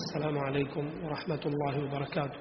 السلام عليكم ورحمة الله وبركاته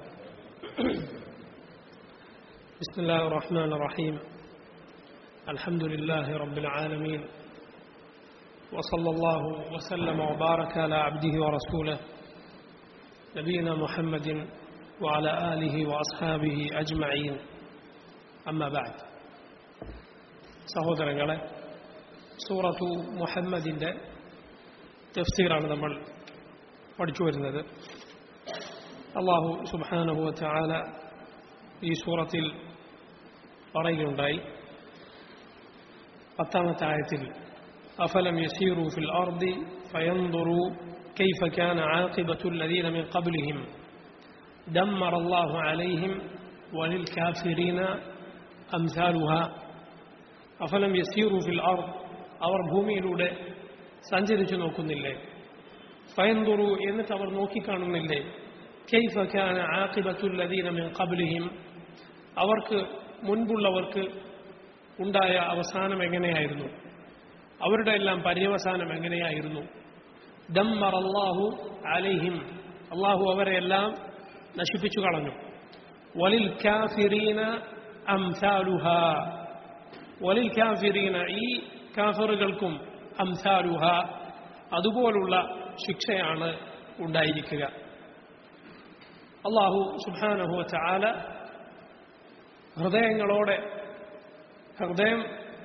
بسم الله الرحمن الرحيم الحمد لله رب العالمين وصلى الله وسلم وبارك على عبده ورسوله نبينا محمد وعلى آله وأصحابه أجمعين أما بعد സഹോദരങ്ങളെ സൂറത്തു മുഹമ്മദിൻ്റെ തഫ്സീറാണ് നമ്മൾ പഠിച്ചു വരുന്നത് അള്ളാഹു സുബാനഹുവ ചാല ഈ സൂറത്തിൽ പറയുകയുണ്ടായി പത്താമത്തെ ആയത്തിൽ അഫലം യസീറു ഫിൽ അർദി ഫയൻദുറു كيف كان عاقبة الذين من قبلهم دمر الله عليهم وللكافرين أمثالها അഫലം യസീറു ഫിൽ അർ അവർ ഭൂമിയിലൂടെ സഞ്ചരിച്ചു നോക്കുന്നില്ലേ ഫയന്തുറു എന്നിട്ട് അവർ നോക്കിക്കാണുന്നില്ലേ കൈഫ കാന ആഖിബത്തുല്ലദീന മിൻ ഖബ്ലിഹിം അവർക്ക് മുൻപുള്ളവർക്ക് ഉണ്ടായ അവസാനം എങ്ങനെയായിരുന്നു അവരുടെ എല്ലാം പര്യവസാനം എങ്ങനെയായിരുന്നു ദമ്മർ അള്ളാഹു അലൈഹിം അള്ളാഹു അവരെല്ലാം നശിപ്പിച്ചു കളഞ്ഞു വലിൽ കാഫിറീന അംസാലുഹ വലിൽ കാഫിറീന ഈ കാഫറുകൾക്കും അംസാലുഹ അതുപോലുള്ള ശിക്ഷയാണ് ഉണ്ടായിരിക്കുക അള്ളാഹു സുബാനഹു ചാല ഹൃദയങ്ങളോടെ ഹൃദയം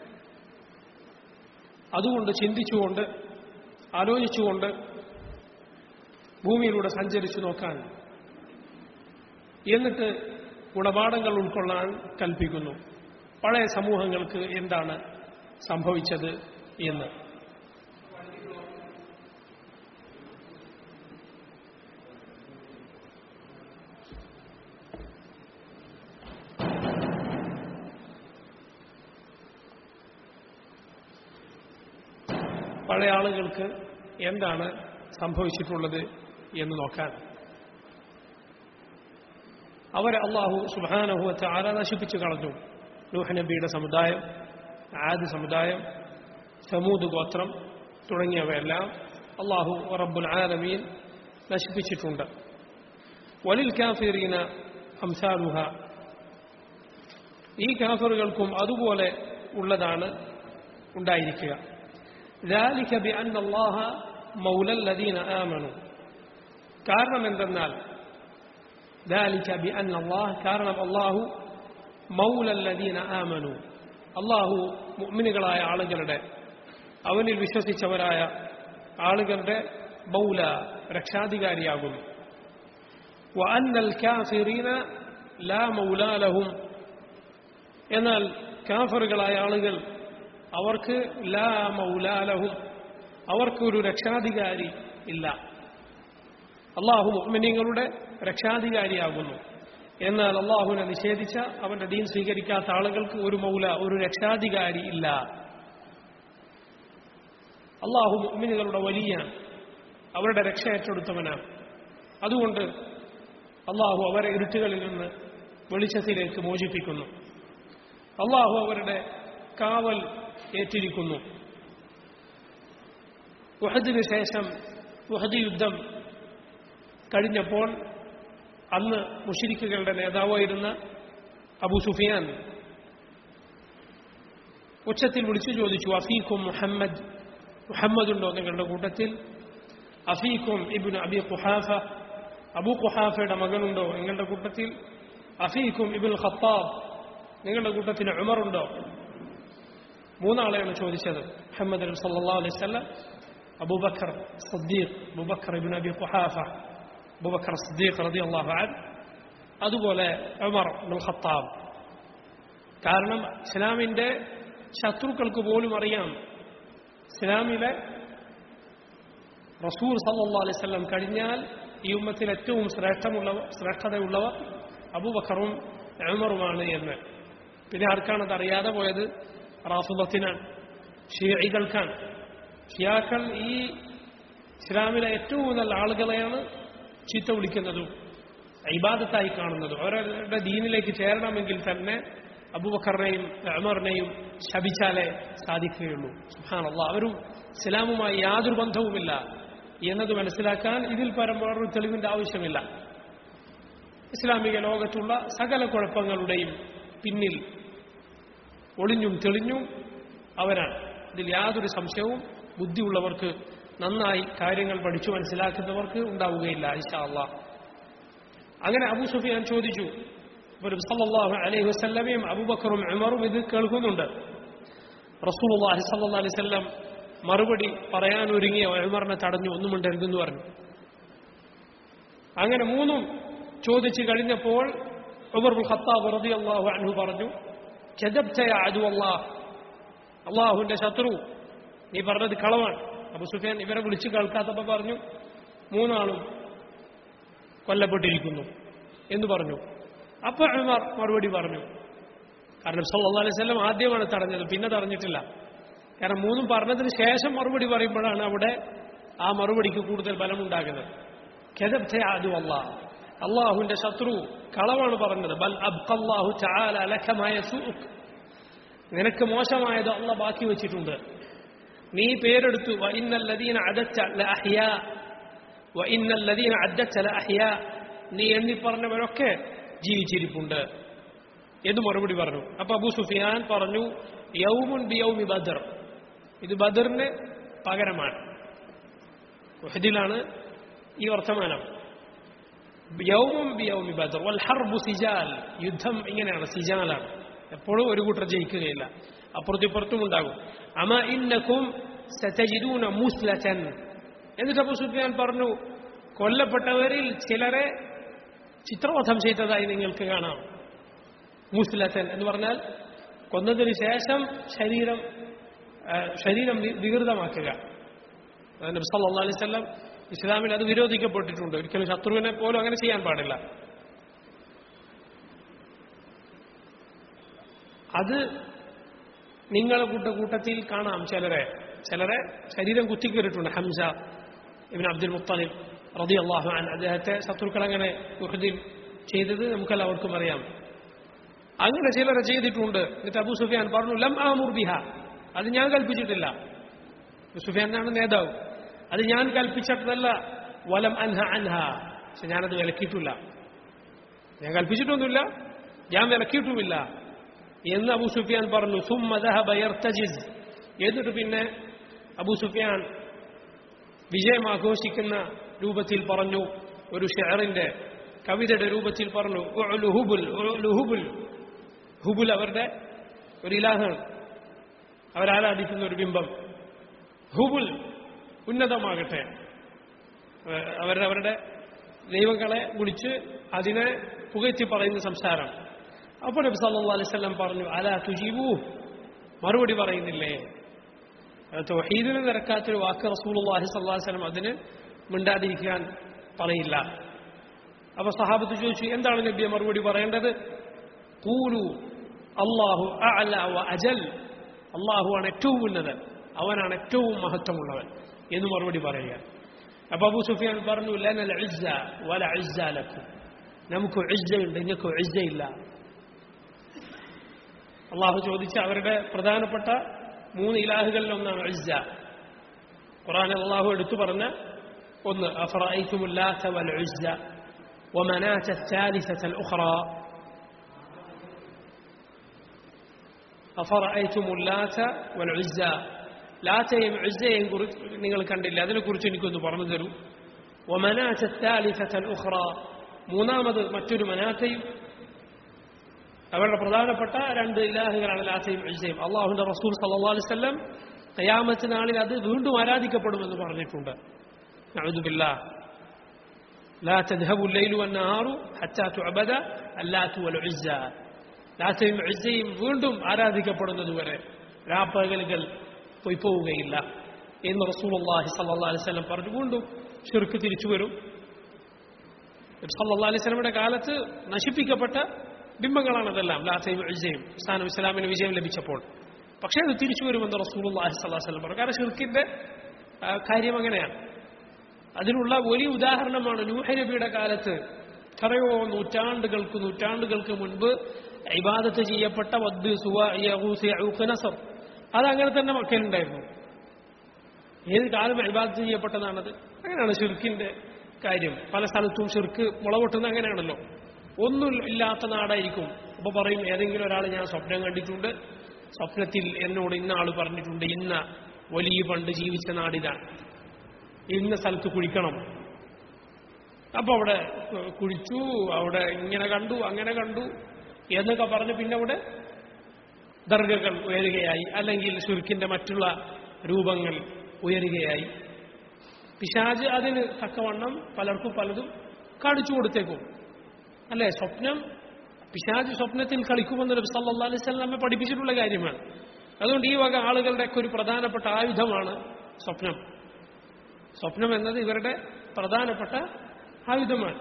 അതുകൊണ്ട് ചിന്തിച്ചുകൊണ്ട് ആലോചിച്ചുകൊണ്ട് ഭൂമിയിലൂടെ സഞ്ചരിച്ചു നോക്കാൻ എന്നിട്ട് ഗുണപാഠങ്ങൾ ഉൾക്കൊള്ളാൻ കൽപ്പിക്കുന്നു പഴയ സമൂഹങ്ങൾക്ക് എന്താണ് സംഭവിച്ചത് എന്ന് പഴയ ആളുകൾക്ക് എന്താണ് സംഭവിച്ചിട്ടുള്ളത് എന്ന് നോക്കാൻ അവരെ അള്ളാഹു സുബാനഹുവത്തെ ആര നശിപ്പിച്ചു കളഞ്ഞു നൂഹ് നബിയുടെ സമുദായം ആദ് സമുദായം സമൂദ് ഗോത്രം തുടങ്ങിയവയെല്ലാം അള്ളാഹു റബ്ബുൽ ആലമീൻ നശിപ്പിച്ചിട്ടുണ്ട് വലിൽ കാഫിറീന ഹംസാലുഹ ഈ കാഫറുകൾക്കും അതുപോലെ ഉള്ളതാണ് ഉണ്ടായിരിക്കുക ذلك بأن الله مولى الذين آمنوا കാരണം എന്തെന്നാൽ ذلك بأن الله കാരണം അള്ളാഹു മൗലല്ലദീന ആമനു അള്ളാഹു മുഅ്മിനുകളായ ആളുകളുടെ അവനിൽ വിശ്വസിച്ചവരായ ആളുകളുടെ മൗല രക്ഷാധികാരിയാകുന്നു വഅന്നൽ കാഫിറീന ലാ മൗല ലഹും എന്നാൽ കാഫറുകളായ ആളുകൾ അവർക്ക് ലാ മൗല ലഹും അവർക്കൊരു രക്ഷാധികാരി ഇല്ല അള്ളാഹു മുഅ്മിനീങ്ങളുടെ രക്ഷാധികാരിയാകുന്നു എന്നാൽ അള്ളാഹുവിനെ നിഷേധിച്ച അവന്റെ ദീൻ സ്വീകരിക്കാത്ത ആളുകൾക്ക് ഒരു മൗല ഒരു രക്ഷാധികാരി ഇല്ല അള്ളാഹു മുഅ്മിനുകളുടെ വലിയ അവരുടെ രക്ഷ ഏറ്റെടുത്തവനാണ് അതുകൊണ്ട് അള്ളാഹു അവരെ ഇരുട്ടുകളിൽ നിന്ന് വെളിച്ചത്തിലേക്ക് മോചിപ്പിക്കുന്നു അള്ളാഹു അവരുടെ കാവൽ ഏറ്റിരിക്കുന്നു ഉഹദിന് ശേഷം ഉഹദ് യുദ്ധം കഴിഞ്ഞപ്പോൾ അന്ന് മുഷിരിക്കുകളുടെ നേതാവായിരുന്ന അബു സുഫിയാൻ ഉച്ചത്തിൽ വിളിച്ചു ചോദിച്ചു അഫീഖും മുഹമ്മദ് മുഹമ്മദ് ഉണ്ടോ നിങ്ങളുടെ കൂട്ടത്തിൽ അഫീഖും ഇബിൻ അബി ഖുഹാഫ അബു ഖുഹാഫയുടെ മകനുണ്ടോ നിങ്ങളുടെ കൂട്ടത്തിൽ അഫീഖും ഇബുൽ ഖത്താബ് നിങ്ങളുടെ കൂട്ടത്തിൽ ഉമറുണ്ടോ മൂന്നാളെയാണ് ചോദിച്ചത് മുഹമ്മദ് നബി സല്ലാ അലൈഹി സ്വലം അബൂബക്കർ സദ്ദീഖ് അബൂബക്കർ ഇബിൻ അബി ഖുഹാഫ അബൂബക്കർ സദ്ദീഖ് റതി അള്ളാഹു അൻ അതുപോലെ ഉമർ ബുൽ ഖത്താബ് കാരണം ഇസ്ലാമിൻ്റെ ശത്രുക്കൾക്ക് പോലും അറിയാം ഇസ്ലാമിലെ റസൂൽ സല്ലാ അലൈഹി സ്വലം കഴിഞ്ഞാൽ ഈ ഉമ്മത്തിൽ ഏറ്റവും ശ്രേഷ്ഠമുള്ളവ ശ്രേഷ്ഠതയുള്ളവർ അബൂബക്കറും ഉമറുമാണ് എന്ന് പിന്നെ ആർക്കാണത് അറിയാതെ പോയത് റാസുബത്തിനാണ് ഷിയകൾക്കാണ് ഷിയാക്കൾ ഈ ഇസ്ലാമിലെ ഏറ്റവും നല്ല ആളുകളെയാണ് ചീത്ത വിളിക്കുന്നതും ഇബാദത്തായി കാണുന്നതും അവരുടെ ദീനിലേക്ക് ചേരണമെങ്കിൽ തന്നെ അബൂബക്കറിനെയും അമറിനെയും ശപിച്ചാലേ സാധിക്കുകയുള്ളൂ സുഹാനല്ല അവരും ഇസ്ലാമുമായി യാതൊരു ബന്ധവുമില്ല എന്നത് മനസ്സിലാക്കാൻ ഇതിൽ പരം വേറൊരു തെളിവിന്റെ ആവശ്യമില്ല ഇസ്ലാമിക ലോകത്തുള്ള സകല കുഴപ്പങ്ങളുടെയും പിന്നിൽ ഒളിഞ്ഞും തെളിഞ്ഞും അവരാണ് ഇതിൽ യാതൊരു സംശയവും ബുദ്ധിയുള്ളവർക്ക് നന്നായി കാര്യങ്ങൾ പഠിച്ചു മനസ്സിലാക്കുന്നവർക്ക് ഉണ്ടാവുകയില്ല ഇഷാ അള്ളാ അങ്ങനെ അബൂ സുഫിയാൻ ചോദിച്ചു ഒരു സല്ലല്ലാഹു അലൈഹി വസല്ലമയും അബൂബക്കറും ഉമറും ഇത് കേൾക്കുന്നുണ്ട് റസൂലുള്ളാഹി സല്ലല്ലാഹു അലൈഹി വസല്ലം മറുപടി പറയാൻ ഒരുങ്ങിയ ഉമറിനെ തടഞ്ഞു ഒന്നും മിണ്ടരുതെന്ന് പറഞ്ഞു അങ്ങനെ മൂന്നും ചോദിച്ചു കഴിഞ്ഞപ്പോൾ ഉമർ ബിൻ ഖത്താബ് റളിയല്ലാഹു അൻഹു പറഞ്ഞു കദബ്ത യാ അദു അല്ലാഹ് അള്ളാഹുവിന്റെ ശത്രു നീ പറഞ്ഞത് കളവാണ് അബു സുഫിയാൻ ഇവരെ വിളിച്ചു കേൾക്കാത്തപ്പോൾ പറഞ്ഞു മൂന്നാളും കൊല്ലപ്പെട്ടിരിക്കുന്നു എന്ന് പറഞ്ഞു അപ്പോൾ ഉമർ മറുപടി പറഞ്ഞു കാരണം സല്ലല്ലാഹു അലൈഹി വസല്ലം ആദ്യമാണ് തടഞ്ഞത് പിന്നെ തടഞ്ഞിട്ടില്ല കാരണം മൂന്നും പറഞ്ഞതിന് ശേഷം മറുപടി പറയുമ്പോഴാണ് അവിടെ ആ മറുപടിക്ക് കൂടുതൽ ബലമുണ്ടാകുന്നത് കെതബ്തെ ആദു അള്ളാഹ് അള്ളാഹുവിന്റെ ശത്രു കളവാണ് പറഞ്ഞത് ബൽ അബ്ഖല്ലാഹു തആല ലക മാ യസൂഖ് നിനക്ക് മോശമായത് അള്ള ബാക്കി വെച്ചിട്ടുണ്ട് നീ പേരെടുത്തു വ ഇന്നല്ലദീന അദത്ത ലഅഹ്യാ വ ഇന്നല്ലദീന അദ്ദത്ത ലഅഹ്യാ നീ എണ്ണി പറഞ്ഞവരൊക്കെ ജീവിച്ചിരിപ്പുണ്ട് എന്ന് മറുപടി പറഞ്ഞു അപ്പൊ അബൂ സുഫിയാൻ പറഞ്ഞു യൗമുൻ ബി യൗമി ബദർ ഇത് ബദറിന് പകരമാണ് ഉഹദിലാണ് ഈ വർത്തമാനം യൗമും ബി യൗമി ബദർ വൽ ഹർബു സിജാൽ യുദ്ധം ഇങ്ങനെയാണ് സിജാലാണ് എപ്പോഴും ഒരു കൂട്ടർ ജയിക്കുകയില്ല അപ്പുറത്തും ഇപ്പുറത്തും ഉണ്ടാകും അമ ഇന്നക്കും സതജിദൂന മുസ്ലതൻ എന്നിട്ട് അബൂ സുഫിയാൻ പറഞ്ഞു കൊല്ലപ്പെട്ടവരിൽ ചിലരെ ചിത്രവധം ചെയ്തതായി നിങ്ങൾക്ക് കാണാം മുസ്ലത്തൻ എന്ന് പറഞ്ഞാൽ കൊന്നതിന് ശേഷം ശരീരം ആ, ശരീരം വി- വികൃതമാക്കുക നബി സല്ലല്ലാഹു അലൈഹി വസല്ലം ഇസ്ലാമിൽ അത് വിരോധിക്കപ്പെട്ടിട്ടുണ്ട് ഒരിക്കലും ശത്രുവിനെ പോലും അങ്ങനെ ചെയ്യാൻ പാടില്ല അത് നിങ്ങളെ കൂട്ട കൂട്ടത്തിൽ കാണാം ചിലരെ ചിലരെ ശരീരം കുത്തിക്കേറിയിട്ടുണ്ട് ഹംസ ഇബിൻ അബ്ദുൽ മുത്തലിബ് റതി അള്ളാഹു അൻ അദ്ദേഹത്തെ ശത്രുക്കൾ അങ്ങനെ ഉഹദിൽ ചെയ്തത് നമുക്കെല്ലാവർക്കും അറിയാം അങ്ങനെ ചിലരെ ചെയ്തിട്ടുണ്ട് എന്നിട്ട് അബൂ സുഫിയാൻ പറഞ്ഞു ലം ആമുർ ബിഹ അത് ഞാൻ കൽപ്പിച്ചിട്ടില്ല അബൂ സുഫിയാനാണ് നേതാവ് അത് ഞാൻ കൽപ്പിച്ചിട്ടതല്ല വലം അൻഹ അൻഹ പക്ഷെ ഞാനത് വിലക്കിയിട്ടില്ല ഞാൻ കൽപ്പിച്ചിട്ടൊന്നുമില്ല ഞാൻ വിലക്കിയിട്ടുമില്ല എന്ന് അബൂ സുഫിയാൻ പറഞ്ഞു സുമ്മ ദഹബ യർതജിസ് എന്നിട്ട് പിന്നെ അബൂ സുഫിയാൻ വിജയം ആഘോഷിക്കുന്ന രൂപത്തിൽ പറഞ്ഞു ഒരു ഷെയറിന്റെ കവിതയുടെ രൂപത്തിൽ പറഞ്ഞു ഉഅ്ലു ഹുബുൽ ഉഅ്ലു ഹുബുൽ ഹുബുൽ അവരുടെ ഒരു ഇലാഹാണ് അവരാരാധിക്കുന്ന ഒരു ബിംബം ഹുബുൽ ഉന്നതമാകട്ടെ ഏഹ് അവരുടെ അവരുടെ ദൈവങ്ങളെ വിളിച്ച് അതിനെ പുകഴ്ത്തി പറയുന്ന സംസാരം അപ്പോൾ നബി സല്ലല്ലാഹു അലൈഹി വസല്ലം പറഞ്ഞു അലാ തുജീബൂ മറുപടി പറയുന്നില്ലേ തൗഹീദിന് നിരക്കാത്തൊരു വാക്ക് റസൂലുള്ളാഹി സ്വല്ലല്ലാഹു അലൈഹി വസല്ലം അതിന് മിണ്ടാതിരിക്കാൻ പറയില്ല അപ്പൊ സഹാബത്ത് ചോദിച്ചു എന്താണ് നബിയെ മറുപടി പറയേണ്ടത് കൂലു അള്ളാഹു അഅല വ അജൽ അള്ളാഹുവാണ് ഏറ്റവും ഉന്നതൻ അവനാണ് ഏറ്റവും മഹത്വമുള്ളവൻ എന്ന് മറുപടി പറയുക അപ്പൊ അബൂ സുഫിയാൻ പറഞ്ഞു ലനൽ ഇസ്സ വല ഇസ്സ ലക്കും നമുക്ക് ഇസ്സയുണ്ട് നിങ്ങൾക്ക് ഇസ്സയില്ല അള്ളാഹു ചോദിച്ച അവരുടെ പ്രധാനപ്പെട്ട മൂന്ന് ഇലാഹുകളിൽ ഒന്നാണ് ഇസ്സ ഖുറാനിൽ അള്ളാഹു എടുത്തു പറഞ്ഞ ഒന്ന് അഫറൈത്തുമുല്ലാത്ത വൽ ഇസ്സ ومناة الثالثة الأخرى أفرأيتم اللات والعزى ലാറ്റയും ഉസ്സയും കുറിച്ച് നിങ്ങൾ കണ്ടില്ല അതിനെക്കുറിച്ച് എനിക്കൊന്ന് പറഞ്ഞു തരൂ ഒമനാത്ത താലിസത്തൽ ഉഖ്റ മൂന്നാമത് മറ്റൊരു മനാത്തയും അവരുടെ പ്രധാനപ്പെട്ട രണ്ട് ഇലാഹുകളാണ് ലാത്തയും ഉസ്സയും അള്ളാഹുന്റെ റസൂൽ സല്ലല്ലാഹു അലൈഹി വസല്ലം ഖിയാമത്ത് നാളിൽ അത് വീണ്ടും ആരാധിക്കപ്പെടുമെന്ന് പറഞ്ഞിട്ടുണ്ട് നഅൂദുബില്ലാഹ് لا تذهب الليل والنهار حتى تعبد اللات والعزى ലാത്തയും ഉസ്സയും വീണ്ടും ആരാധിക്കപ്പെടുന്നതുവരെ രാപ്പകലുകൾ പോയി പോവുകയില്ല എന്ന് റസൂലുള്ളാഹി സല്ലല്ലാഹു അലൈഹി വസല്ലം പറഞ്ഞു വീണ്ടും ഷിർക്ക് തിരിച്ചു വരും നബി സല്ലല്ലാഹു അലൈഹി വസല്ലമയുടെ കാലത്ത് നശിപ്പിക്കപ്പെട്ട ബിംബങ്ങളാണ് അതെല്ലാം ലാത്തയും ഉസ്സയും സ്ഥാനം ഇസ്ലാമിന് വിജയം ലഭിച്ചപ്പോൾ പക്ഷേ അത് തിരിച്ചു വരുമെന്ന് റസൂലുള്ളാഹി സല്ലല്ലാഹു അലൈഹി വസല്ലം പറഞ്ഞു കാരണം ഷിർക്കിന്റെ ആ, കാര്യം അങ്ങനെയാണ് അതിനുള്ള വലിയ ഉദാഹരണമാണ് നൂഹ് നബിയുടെ കാലത്ത് എത്രയോ നൂറ്റാണ്ടുകൾക്ക് നൂറ്റാണ്ടുകൾക്ക് മുൻപ് ഇബാദത്ത് ചെയ്യപ്പെട്ട വദ് സുവ യഹൂസ് യഊഖ് നസർ അതങ്ങനെ തന്നെ മക്കയിലുണ്ടായിരുന്നു ഏത് കാലം അഭിബാധ ചെയ്യപ്പെട്ടതാണത് അങ്ങനെയാണ് ഷിർക്കിന്റെ കാര്യം പല സ്ഥലത്തും ഷിർക്ക് മുളപൊട്ടുന്നത് അങ്ങനെയാണല്ലോ ഒന്നും ഇല്ലാത്ത നാടായിരിക്കും അപ്പൊ പറയും ഏതെങ്കിലും ഒരാൾ ഞാൻ സ്വപ്നം കണ്ടിട്ടുണ്ട് സ്വപ്നത്തിൽ എന്നോട് ഇന്ന ആള് പറഞ്ഞിട്ടുണ്ട് ഇന്ന വലിയ പണ്ട് ജീവിച്ച നാടിതാണ് ഇന്ന സ്ഥലത്ത് കുഴിക്കണം അപ്പൊ അവിടെ ഏഹ്, കുഴിച്ചു അവിടെ ഇങ്ങനെ കണ്ടു അങ്ങനെ കണ്ടു എന്നൊക്കെ പറഞ്ഞ് പിന്നെ അവിടെ ദർഗകൾ ഉയരുകയായി അല്ലെങ്കിൽ ഷുർക്കിന്റെ മറ്റുള്ള രൂപങ്ങൾ ഉയരുകയായി പിശാജ് അതിന് തക്കവണ്ണം പലർക്കും പലതും കാണിച്ചു കൊടുത്തേക്കും അല്ലേ സ്വപ്നം പിശാജ് സ്വപ്നത്തിൽ കളിക്കുമെന്ന് നബി സല്ലല്ലാഹു അലൈഹി വസല്ലം നമ്മെ പഠിപ്പിച്ചിട്ടുള്ള കാര്യമാണ് അതുകൊണ്ട് ഈ വക ആളുകളുടെയൊക്കെ ഒരു പ്രധാനപ്പെട്ട ആയുധമാണ് സ്വപ്നം സ്വപ്നം എന്നത് ഇവരുടെ പ്രധാനപ്പെട്ട ആയുധമാണ്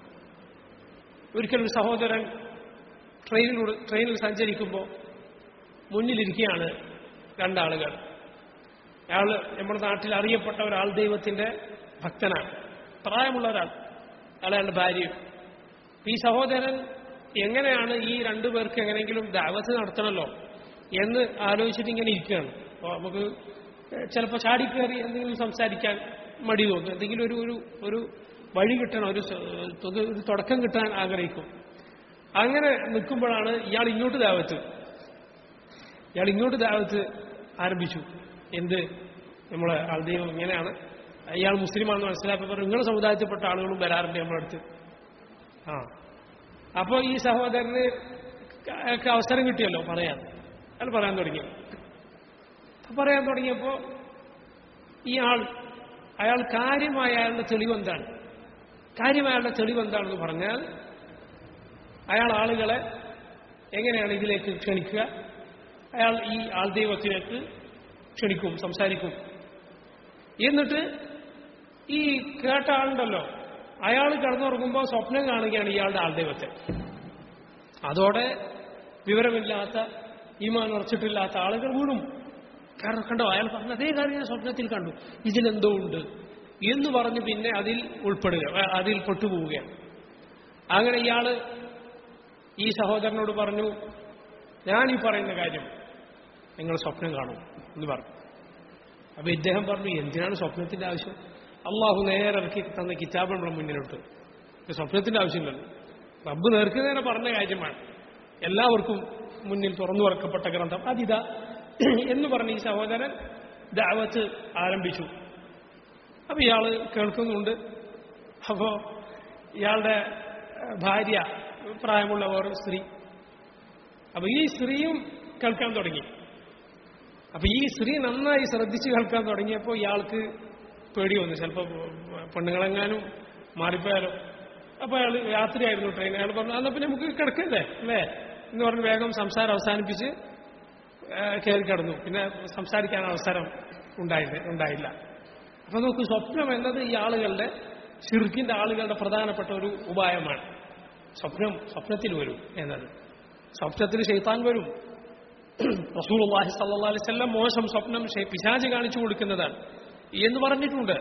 ഒരിക്കൽ ഒരു സഹോദരൻ ട്രെയിനിലൂടെ ട്രെയിനിൽ സഞ്ചരിക്കുമ്പോൾ മുന്നിലിരിക്കുകയാണ് രണ്ടാളുകൾ അയാൾ നമ്മുടെ നാട്ടിൽ അറിയപ്പെട്ട ഒരാൾ ദൈവത്തിന്റെ ഭക്തനാണ് പ്രായമുള്ള ഒരാൾ അയാളുടെ ഭാര്യയും ഈ സഹോദരൻ എങ്ങനെയാണ് ഈ രണ്ടു പേർക്ക് എങ്ങനെയെങ്കിലും ദാവത്ത് നടത്തണമല്ലോ എന്ന് ആലോചിച്ചിട്ട് ഇങ്ങനെ ഇരിക്കുകയാണ് അപ്പോൾ നമുക്ക് ചിലപ്പോൾ ചാടിക്കയറി എന്തെങ്കിലും സംസാരിക്കാൻ മടി തോന്നും എന്തെങ്കിലും ഒരു ഒരു ഒരു വഴി കിട്ടണം ഒരു സ- ഒരു ഒരു തുടക്കം കിട്ടാൻ ആഗ്രഹിക്കും അങ്ങനെ നിൽക്കുമ്പോഴാണ് ഇയാൾ ഇങ്ങോട്ട് ദാവത്ത് ഇയാൾ ഇങ്ങോട്ട് ദാവത്ത് ആരംഭിച്ചു എന്ത് നമ്മളെ ആൾദൈവം ഇങ്ങനെയാണ് ഇയാൾ മുസ്ലിമാണെന്ന് മനസ്സിലാക്കിയപ്പോൾ നിങ്ങളുടെ സമുദായത്തിൽപ്പെട്ട ആളുകളും വരാറുണ്ട് നമ്മുടെ അടുത്ത് ആ അപ്പോൾ ഈ സഹോദരന് അയാൾക്ക് അവസരം കിട്ടിയല്ലോ പറയാൻ അയാൾ പറയാൻ തുടങ്ങി അപ്പൊ പറയാൻ തുടങ്ങിയപ്പോൾ ഈ ആൾ അയാൾ കാര്യമായ അയാളുടെ തെളിവ് എന്താണ് കാര്യമായ അയാളുടെ തെളിവ് എന്താണെന്ന് പറഞ്ഞാൽ അയാൾ ആളുകളെ എങ്ങനെയാണ് ഇതിലേക്ക് ക്ഷണിക്കുക അയാൾ ഈ ആൾദൈവത്തിലേക്ക് ക്ഷണിക്കും സംസാരിക്കും എന്നിട്ട് ഈ കേട്ട ആളുണ്ടല്ലോ അയാൾ കിടന്നുറങ്ങുമ്പോൾ സ്വപ്നം കാണുകയാണ് ഇയാളുടെ ആൾദൈവത്തെ അതോടെ വിവരമില്ലാത്ത ഈമാൻ ഉറച്ചിട്ടില്ലാത്ത ആളുകൾ വീണും കാരണം കണ്ടോ അയാൾ പറഞ്ഞ അതേ കാര്യം ഞാൻ സ്വപ്നത്തിൽ കണ്ടു ഇതിലെന്തോ ഉണ്ട് എന്ന് പറഞ്ഞ് പിന്നെ അതിൽ ഉൾപ്പെടുക അഹ് അതിൽ പെട്ടുപോവുകയാണ് അങ്ങനെ ഇയാള് ഈ സഹോദരനോട് പറഞ്ഞു ഞാൻ ഈ പറയുന്ന കാര്യം നിങ്ങൾ സ്വപ്നം കാണും എന്ന് പറഞ്ഞു അപ്പൊ ഇദ്ദേഹം പറഞ്ഞു എന്തിനാണ് സ്വപ്നത്തിന്റെ ആവശ്യം അള്ളാഹു നേരെ ഇറക്കി തന്ന കിതാബ് നമ്മുടെ മുന്നിലോട്ട് ഇത് സ്വപ്നത്തിന്റെ ആവശ്യമില്ലല്ലോ റബ്ബ് നേർക്ക് നേരെ പറഞ്ഞ കാര്യമാണ് എല്ലാവർക്കും മുന്നിൽ തുറന്നു തുറക്കപ്പെട്ട ഗ്രന്ഥം അതിതാ എന്ന് പറഞ്ഞ് ഈ സഹോദരൻ ദാവത്ത് ആരംഭിച്ചു അപ്പൊ ഇയാള് കേൾക്കുന്നുണ്ട് അപ്പോ ഇയാളുടെ ഏഹ്, ഭാര്യ പ്രായമുള്ള വേറൊരു സ്ത്രീ അപ്പൊ ഈ സ്ത്രീയും കേൾക്കാൻ തുടങ്ങി അപ്പൊ ഈ സ്ത്രീ നന്നായി ശ്രദ്ധിച്ച് കേൾക്കാൻ തുടങ്ങിയപ്പോൾ ഇയാൾക്ക് പേടി വന്നു ചിലപ്പോൾ പെണ്ണുങ്ങളെങ്ങാനും മാറിപ്പോയാലോ അപ്പൊ അയാൾ രാത്രിയായിരുന്നു ട്രെയിൻ അയാൾ പറഞ്ഞു എന്നാ പിന്നെ നമുക്ക് കിടക്കല്ലേ അല്ലേ എന്ന് പറഞ്ഞ് വേഗം സംസാരം അവസാനിപ്പിച്ച് ഏഹ്, കയറി കിടന്നു പിന്നെ സംസാരിക്കാൻ അവസരം ഉണ്ടായില്ല ഉണ്ടായില്ല അപ്പൊ നോക്ക് സ്വപ്നം എന്നത് ഈ ആളുകളുടെ ഷിർക്കിന്റെ ആളുകളുടെ പ്രധാനപ്പെട്ട ഒരു ഉപായമാണ് സ്വപ്നം സ്വപ്നത്തിൽ വരും എന്നത് സ്വപ്നത്തിൽ ഷെയ്ത്താൻ വരും റസൂലുള്ളാഹി സല്ലല്ലാഹു അലൈഹി വസല്ലം മോശം സ്വപ്നം ഷെ- പിശാച് കാണിച്ചു കൊടുക്കുന്നതാണ് എന്ന് പറഞ്ഞിട്ടുണ്ട്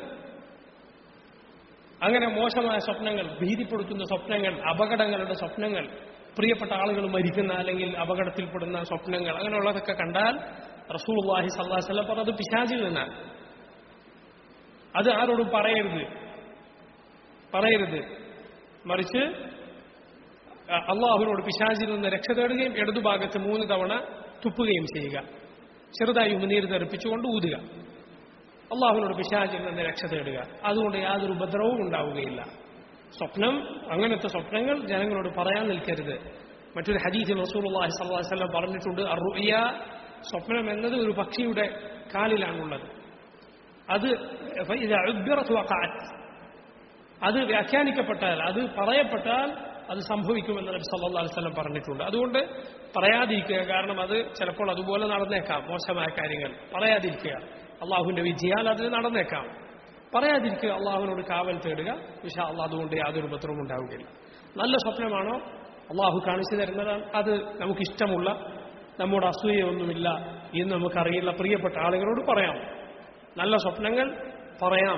അങ്ങനെ മോശമായ സ്വപ്നങ്ങൾ ഭീതിപ്പെടുത്തുന്ന സ്വപ്നങ്ങൾ അപകടങ്ങളുടെ സ്വപ്നങ്ങൾ പ്രിയപ്പെട്ട ആളുകൾ മരിക്കുന്ന അല്ലെങ്കിൽ അപകടത്തിൽപ്പെടുന്ന സ്വപ്നങ്ങൾ അങ്ങനെയുള്ളതൊക്കെ കണ്ടാൽ റസൂലുള്ളാഹി സല്ലല്ലാഹു അലൈഹി വസല്ലം പറഞ്ഞത് പിശാചിൽ നിന്നാണ് അത് ആരോടും പറയരുത് പറയരുത് മറിച്ച് അ- അള്ളാഹുവിനോട് പിശാചിൽ നിന്ന് രക്ഷ തേടുകയും ഇടതുഭാഗത്ത് മൂന്ന് തവണ തുപ്പുകയും ചെയ്യുക ചെറുതായി ഉമിനീര് തെറിപ്പിച്ചുകൊണ്ട് ഊതുക അള്ളാഹുവിനോട് പിശാചിൽ നിന്ന് രക്ഷ തേടുക അതുകൊണ്ട് യാതൊരു ഉപദ്രവവും ഉണ്ടാവുകയില്ല സ്വപ്നം അങ്ങനത്തെ സ്വപ്നങ്ങൾ ജനങ്ങളോട് പറയാൻ നിൽക്കരുത് മറ്റൊരു ഹദീസിൽ റസൂലുള്ളാഹി സ്വല്ലല്ലാഹു അലൈഹി വസല്ലം പറഞ്ഞിട്ടുണ്ട് അറുയ സ്വപ്നം എന്നത് ഒരു പക്ഷിയുടെ കാലിലാണുള്ളത് അത് ഇത് ഉബ്ബിറത്ത് വഖഅത്ത് അത് വ്യാഖ്യാനിക്കപ്പെട്ടാൽ അത് പറയപ്പെട്ടാൽ അത് സംഭവിക്കുമെന്ന് നബി സല്ലല്ലാഹു അലൈഹി വസല്ലം പറഞ്ഞിട്ടുണ്ട് അതുകൊണ്ട് പറയാതിരിക്കുക കാരണം അത് ചിലപ്പോൾ അതുപോലെ നടന്നേക്കാം മോശമായ കാര്യങ്ങൾ പറയാതിരിക്കുക അള്ളാഹുവിന്റെ വിധിയാൽ അത് നടന്നേക്കാം പറയാതിരിക്കുക അള്ളാഹുവിനോട് കാവൽ തേടുക വിശാ അള്ളാഹ് അതുകൊണ്ട് യാതൊരു ഉപദ്രവം ഉണ്ടാവുകയില്ല നല്ല സ്വപ്നമാണോ അള്ളാഹു കാണിച്ചു തരുന്നതാണ് അത് നമുക്കിഷ്ടമുള്ള നമ്മുടെ അസൂയൊന്നുമില്ല എന്ന് നമുക്കറിയില്ല പ്രിയപ്പെട്ട ആളുകളോട് പറയാം നല്ല സ്വപ്നങ്ങൾ പറയാം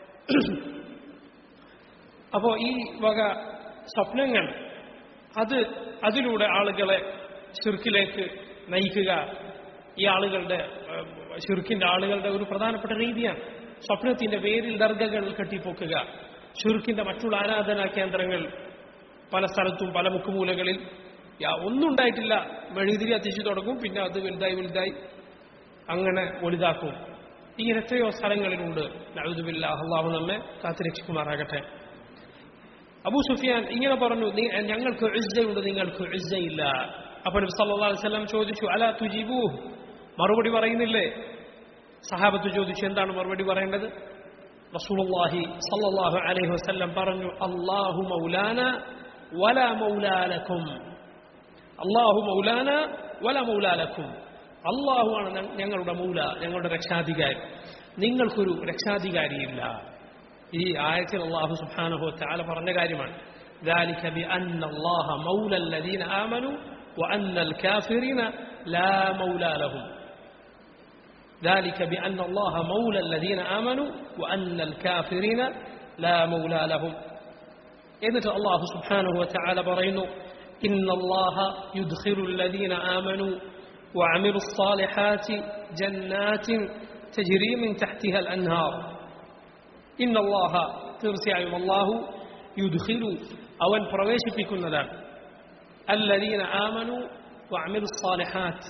അപ്പോൾ ഈ വക സ്വപ്നങ്ങൾ അത് അതിലൂടെ ആളുകളെ ശിർക്കിലേക്ക് നയിക്കുക ഈ ആളുകളുടെ ഏഹ്, ഷിർക്കിന്റെ ആളുകളുടെ ഒരു പ്രധാനപ്പെട്ട രീതിയാണ് സ്വപ്നത്തിന്റെ പേരിൽ ദർഗകൾ കെട്ടിപ്പൊക്കുക ഷിർക്കിന്റെ മറ്റുള്ള ആരാധനാ കേന്ദ്രങ്ങൾ പല സ്ഥലത്തും പല മുക്കുമൂലകളിൽ യാ- ഒന്നും ഉണ്ടായിട്ടില്ല മെഴുതിരി എത്തിച്ചു തുടങ്ങും പിന്നെ അത് വലുതായി വലുതായി അങ്ങനെ വലുതാക്കും ഇങ്ങനെ എത്രയോ സ്ഥലങ്ങളിലുണ്ട് നഴുതുബില്ല അള്ളാഹു നമ്മെ കാത്തുരക്ഷിക്കുമാറാകട്ടെ അബൂ സുഫിയാൻ ഇങ്ങനെ പറഞ്ഞു "നീ- ഞങ്ങൾക്ക് ഇസ്സയുണ്ട് നിങ്ങൾക്ക് ഇസ്സയില്ല അപ്പോൾ നബി സല്ലല്ലാഹു അലൈഹി വസല്ലം ചോദിച്ചു അല തുജീബൂ മറുപടി പറയുന്നില്ലേ സഹാബത്ത് ചോദിച്ചു എന്താണ് മറുപടി പറയേണ്ടത് റസൂലുള്ളാഹി സല്ലല്ലാഹു അലൈഹി വസല്ലം പറഞ്ഞു അല്ലാഹു മൗലാന വല മൗലാലക്കും അള്ളാഹു മൗലാന വല മൗലാലക്കും അള്ളാഹുവാണ് ഞ- ഞങ്ങളുടെ മൗല ഞങ്ങളുടെ രക്ഷാധികാരി നിങ്ങൾക്കൊരു രക്ഷാധികാരിയില്ല ഈ ആയത്തിൽ അള്ളാഹു സുബ്ഹാനഹു വതആല പറഞ്ഞ കാര്യമാണ് ذلك بأن الله مولى الذين آمنوا وأن الكافرين لا مولى لهم ذلك بأن الله مولى الذين آمنوا وأن الكافرين لا مولى لهم എന്നിട്ട് അള്ളാഹു സുബ്ഹാനഹു വതആല പറയുന്നു إن الله يدخل الذين آمنوا وعملوا الصالحات جنات تجري من تحتها الأنهار إن الله തീർച്ചയായും അള്ളാഹു യുദ്ഖിലു അവൻ പ്രവേശിപ്പിക്കുന്നതാണ് الذين آمنوا وعملوا الصالحات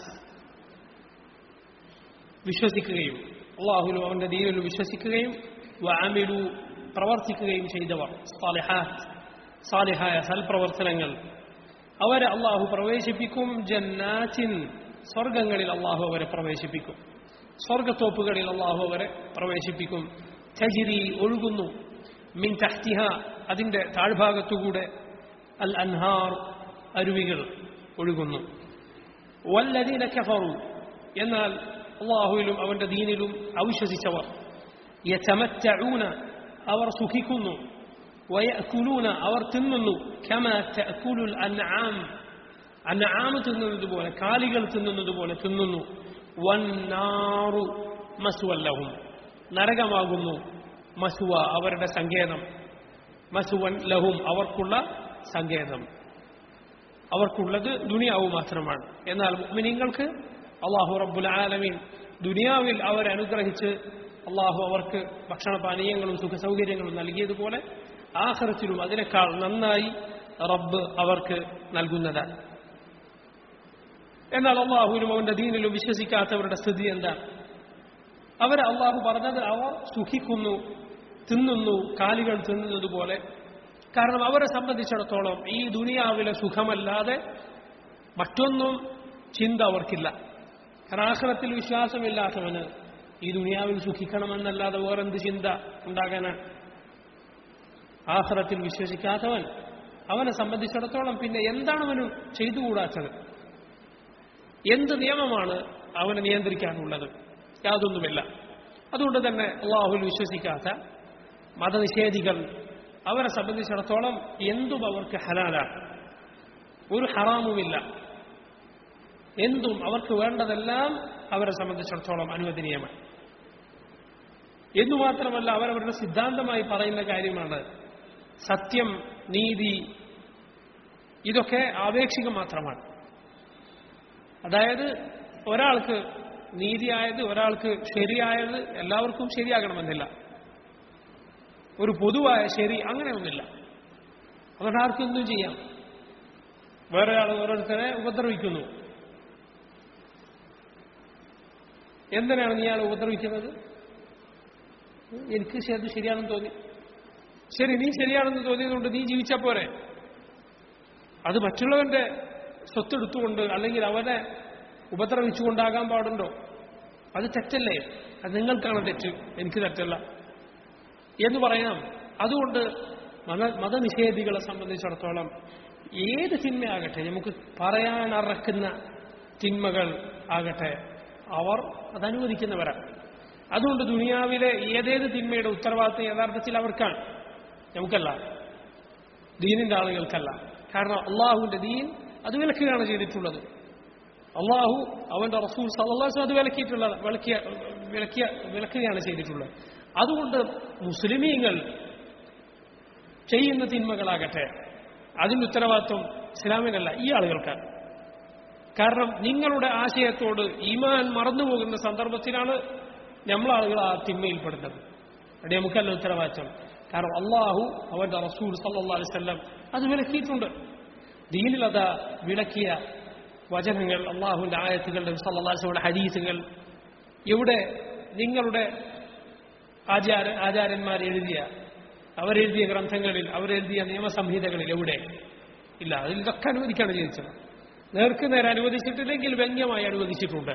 വിശ്വസിക്കുകയും അള്ളാഹുലും അവന്റെ ദീനിലും വിശ്വസിക്കുകയും വഅമിലു പ്രവർത്തിക്കുകയും ചെയ്തവർ സാലിഹാത്ത് സാലിഹായ സൽപ്രവർത്തനങ്ങൾ അവരെ അള്ളാഹു പ്രവേശിപ്പിക്കും ജന്നാത്തിൻ സ്വർഗങ്ങളിൽ അള്ളാഹു അവരെ പ്രവേശിപ്പിക്കും സ്വർഗത്തോപ്പുകളിൽ അള്ളാഹു അവരെ പ്രവേശിപ്പിക്കും തജിരി ഒഴുകുന്നു മിൻ തഹ്തിഹ അതിന്റെ താഴ്ഭാഗത്തുകൂടെ അൽ അൻഹാർ അരുവികൾ ഒഴുകുന്നു വല്ലദീന കഫറു എന്നാൽ അള്ളാഹുവിലും അവന്റെ ദീനിലും അവിശ്വസിച്ചവർ യതമത്തഊന അവർ സുഖിക്കുന്നു വയഅകുലൂന അവർ തിന്നുന്നു കമാ തഅകുലുൽ അൻആം അൻആം തിന്നുന്നത് പോലെ കാലികൾ തിന്നുന്നത് പോലെ തിന്നുന്നു വന്നാറു മസ്വല്ലഹും നരകമാകുന്നു മസുവ അവരുടെ സങ്കേതം മസുവൻ ലഹും അവർക്കുള്ള സങ്കേതം അവർക്കുള്ളത് ദുനിയാവ് മാത്രമാണ് എന്നാൽ മുഅ്മിനീങ്ങൾക്ക് അള്ളാഹു റബ്ബുൽ ആലമീൻ ദുനിയാവിൽ അവരെ അനുഗ്രഹിച്ച് അള്ളാഹു അവർക്ക് ഭക്ഷണപാനീയങ്ങളും സുഖസൗകര്യങ്ങളും നൽകിയതുപോലെ ആഹ്റത്തിലും അതിനേക്കാൾ നന്നായി റബ്ബ് അവർക്ക് നൽകുന്നതാണ് എന്നാൽ അള്ളാഹുവിനും അവന്റെ ദീനിലും വിശ്വസിക്കാത്തവരുടെ സ്ഥിതി എന്താണ് അവരെ അള്ളാഹു പറഞ്ഞത് അവർ സുഖിക്കുന്നു തിന്നുന്നു കാലികൾ തിന്നുന്നത് പോലെ കാരണം അവരെ സംബന്ധിച്ചിടത്തോളം ഈ ദുനിയാവിലെ സുഖമല്ലാതെ മറ്റൊന്നും ചിന്ത അവർക്കില്ല കാരണം ആഹ്റത്തിൽ വിശ്വാസമില്ലാത്തവന് ഈ ദുനിയാവിൽ സുഖിക്കണമെന്നല്ലാതെ വേറെന്ത് ചിന്ത ഉണ്ടാകാനാണ് ആഹ്റത്തിൽ വിശ്വസിക്കാത്തവൻ അവനെ സംബന്ധിച്ചിടത്തോളം പിന്നെ എന്താണ് അവന് ചെയ്തുകൂടാത്തത് എന്ത് നിയമമാണ് അവനെ നിയന്ത്രിക്കാനുള്ളത് യാതൊന്നുമില്ല അതുകൊണ്ട് തന്നെ അള്ളാഹുൽ വിശ്വസിക്കാത്ത മതനിഷേധികൾ അവരെ സംബന്ധിച്ചിടത്തോളം എന്തും അവർക്ക് ഹലാലാണ് ഒരു ഹറാമുമില്ല എന്തും അവർക്ക് വേണ്ടതെല്ലാം അവരെ സംബന്ധിച്ചിടത്തോളം അനുവദനീയമാണ് എന്നു മാത്രമല്ല അവരവരുടെ സിദ്ധാന്തമായി പറയുന്ന കാര്യമാണ് സത്യം നീതി ഇതൊക്കെ ആപേക്ഷികം മാത്രമാണ് അതായത് ഒരാൾക്ക് നീതിയായത് ഒരാൾക്ക് ശരിയായത് എല്ലാവർക്കും ശരിയാകണമെന്നില്ല ഒരു പൊതുവായ ശരി അങ്ങനെയൊന്നുമില്ല അതുകൊണ്ട് ആർക്കും എന്തും ചെയ്യാം വേറെ ആൾ ഓരോരുത്തരെ ഉപദ്രവിക്കുന്നു എന്തിനാണ് നീ ആൾ ഉപദ്രവിക്കുന്നത് എനിക്ക് അത് ശരിയാണെന്ന് തോന്നി ശരി നീ ശരിയാണെന്ന് തോന്നിയതുകൊണ്ട് നീ ജീവിച്ചാൽ പോരെ അത് മറ്റുള്ളവന്റെ സ്വത്തെടുത്തുകൊണ്ട് അല്ലെങ്കിൽ അവനെ ഉപദ്രവിച്ചുകൊണ്ടാകാൻ പാടുണ്ടോ അത് തെറ്റല്ലേ അത് നിങ്ങൾക്കാണ് തെറ്റ് എനിക്ക് തെറ്റല്ല എന്ന് പറയാം അതുകൊണ്ട് മത മതനിഷേധികളെ സംബന്ധിച്ചിടത്തോളം ഏത് തിന്മയാകട്ടെ നമുക്ക് പറയാൻ അറക്കുന്ന തിന്മകൾ ആകട്ടെ അവർ അത് അനുവദിക്കുന്നവരാണ് അതുകൊണ്ട് ദുനിയാവിലെ ഏതേത് തിന്മയുടെ ഉത്തരവാദിത്വം യഥാർത്ഥത്തിൽ അവർക്കാണ് നമുക്കല്ല ദീനിന്റെ ആളുകൾക്കല്ല കാരണം അള്ളാഹുവിന്റെ ദീൻ അത് വിലക്കുകയാണ് ചെയ്തിട്ടുള്ളത് അള്ളാഹു അവന്റെ റസൂൽ സല്ലാസ് അത് വിലക്കിയിട്ടുള്ളത് വിലക്കിയ വിലക്കിയ വിലക്കുകയാണ് ചെയ്തിട്ടുള്ളത് അതുകൊണ്ട് മുസ്ലിമീങ്ങൾ ചെയ്യുന്ന തിന്മകളാകട്ടെ അതിന്റെ ഉത്തരവാദിത്വം ഇസ്ലാമിനല്ല ഈ ആളുകൾക്കാണ് കാരണം നിങ്ങളുടെ ആശയത്തോട് ഈമാൻ മറന്നുപോകുന്ന സന്ദർഭത്തിലാണ് നമ്മളാളുകൾ ആ തിന്മയിൽപ്പെടുന്നത് അവിടെ നമുക്കല്ല ഉത്തരവാദിത്തം കാരണം അള്ളാഹു അവന്റെ റസൂൽ സല്ലാ അലിസ്ല്ലാം അത് വിലക്കിയിട്ടുണ്ട് ദീനിൽ അത് വിലക്കിയ വചനങ്ങൾ അള്ളാഹുവിന്റെ ആയത്തുകൾ സല്ലാസ്ലയുടെ ഹദീസുകൾ എവിടെ നിങ്ങളുടെ ആചാര ആചാര്യന്മാർ എഴുതിയ അവരെഴുതിയ ഗ്രന്ഥങ്ങളിൽ അവരെഴുതിയ നിയമസംഹിതകളിൽ എവിടെ ഇല്ല അതിൽ ഇതൊക്കെ അനുവദിക്കാണ് ചോദിച്ചത് നേർക്ക് നേരെ അനുവദിച്ചിട്ടില്ലെങ്കിൽ വ്യംഗ്യമായി അനുവദിച്ചിട്ടുണ്ട്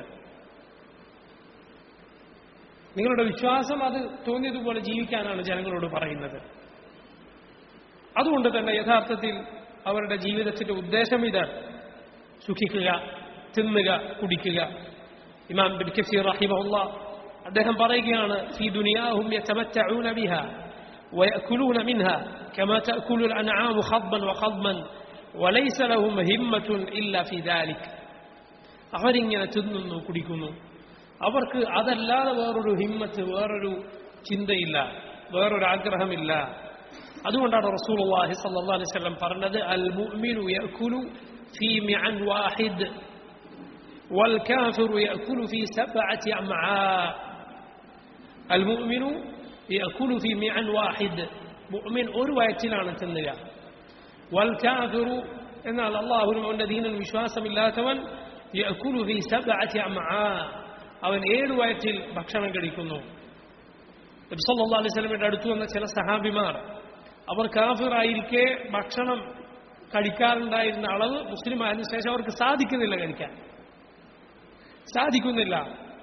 നിങ്ങളുടെ വിശ്വാസം അത് തോന്നിയതുപോലെ ജീവിക്കാനാണ് ജനങ്ങളോട് പറയുന്നത് അതുകൊണ്ട് തന്നെ യഥാർത്ഥത്തിൽ അവരുടെ ജീവിതത്തിന്റെ ഉദ്ദേശം ഇതാണ് സുഖിക്കുക തിന്നുക കുടിക്കുക ഇമാം ബിൻ കസീർ റഹിമഹുല്ല അദ്ദേഹം പറയുകയാണ് ഫി ദുനിയാഹും യതമത്തഊന ബിഹ ويأكلون منها كما تأكل الأنعام خضبا وخضما وليس لهم همة إلا في ذلك അവരിങ്ങനെ തിന്നുന്നു കുടിക്കുന്നു അവർക്ക് അതല്ലാതെ വേറൊരു ഹിമ്മത്ത് വേറൊരു ചിന്തയില്ല വേറൊരു ആഗ്രഹമില്ല അതുകൊണ്ടാണ് റസൂലുള്ളാഹി സ്വല്ലല്ലാഹു അലൈഹി വസല്ലം പറഞ്ഞത് അൽ മുഅ്മിനു യഅകുലു ഫീ മിഅൻ വാഹിദ് വൽ കാഫിറു യഅകുലു ഫീ സബ്അതി അംആ അൽ മുഅ്മിനു യഅകുലു ഫീ മിഅൻ വാഹിദ് മുഅ്മിൻ ഒരു വയറ്റിലാണ് തിന്നുക വൽ കാഫിറു എന്നാൽ അള്ളാഹുവിനും അവന്റെ ദീനിൽ വിശ്വാസമില്ലാത്തവൻ യഅകുലു ഫീ സബ്അതി അംആ അവൻ ഏഴ് വയറ്റിൽ ഭക്ഷണം കഴിക്കുന്നു നബിസല്ലാ അലൈഹി സ്വലമിന്റെ അടുത്ത് വന്ന ചില സഹാബിമാർ അവർ കാഫിറായിരിക്കെ ഭക്ഷണം കഴിക്കാറുണ്ടായിരുന്ന അളവ് മുസ്ലിം ആയതിനു ശേഷം അവർക്ക് സാധിക്കുന്നില്ല കഴിക്കാൻ സാധിക്കുന്നില്ല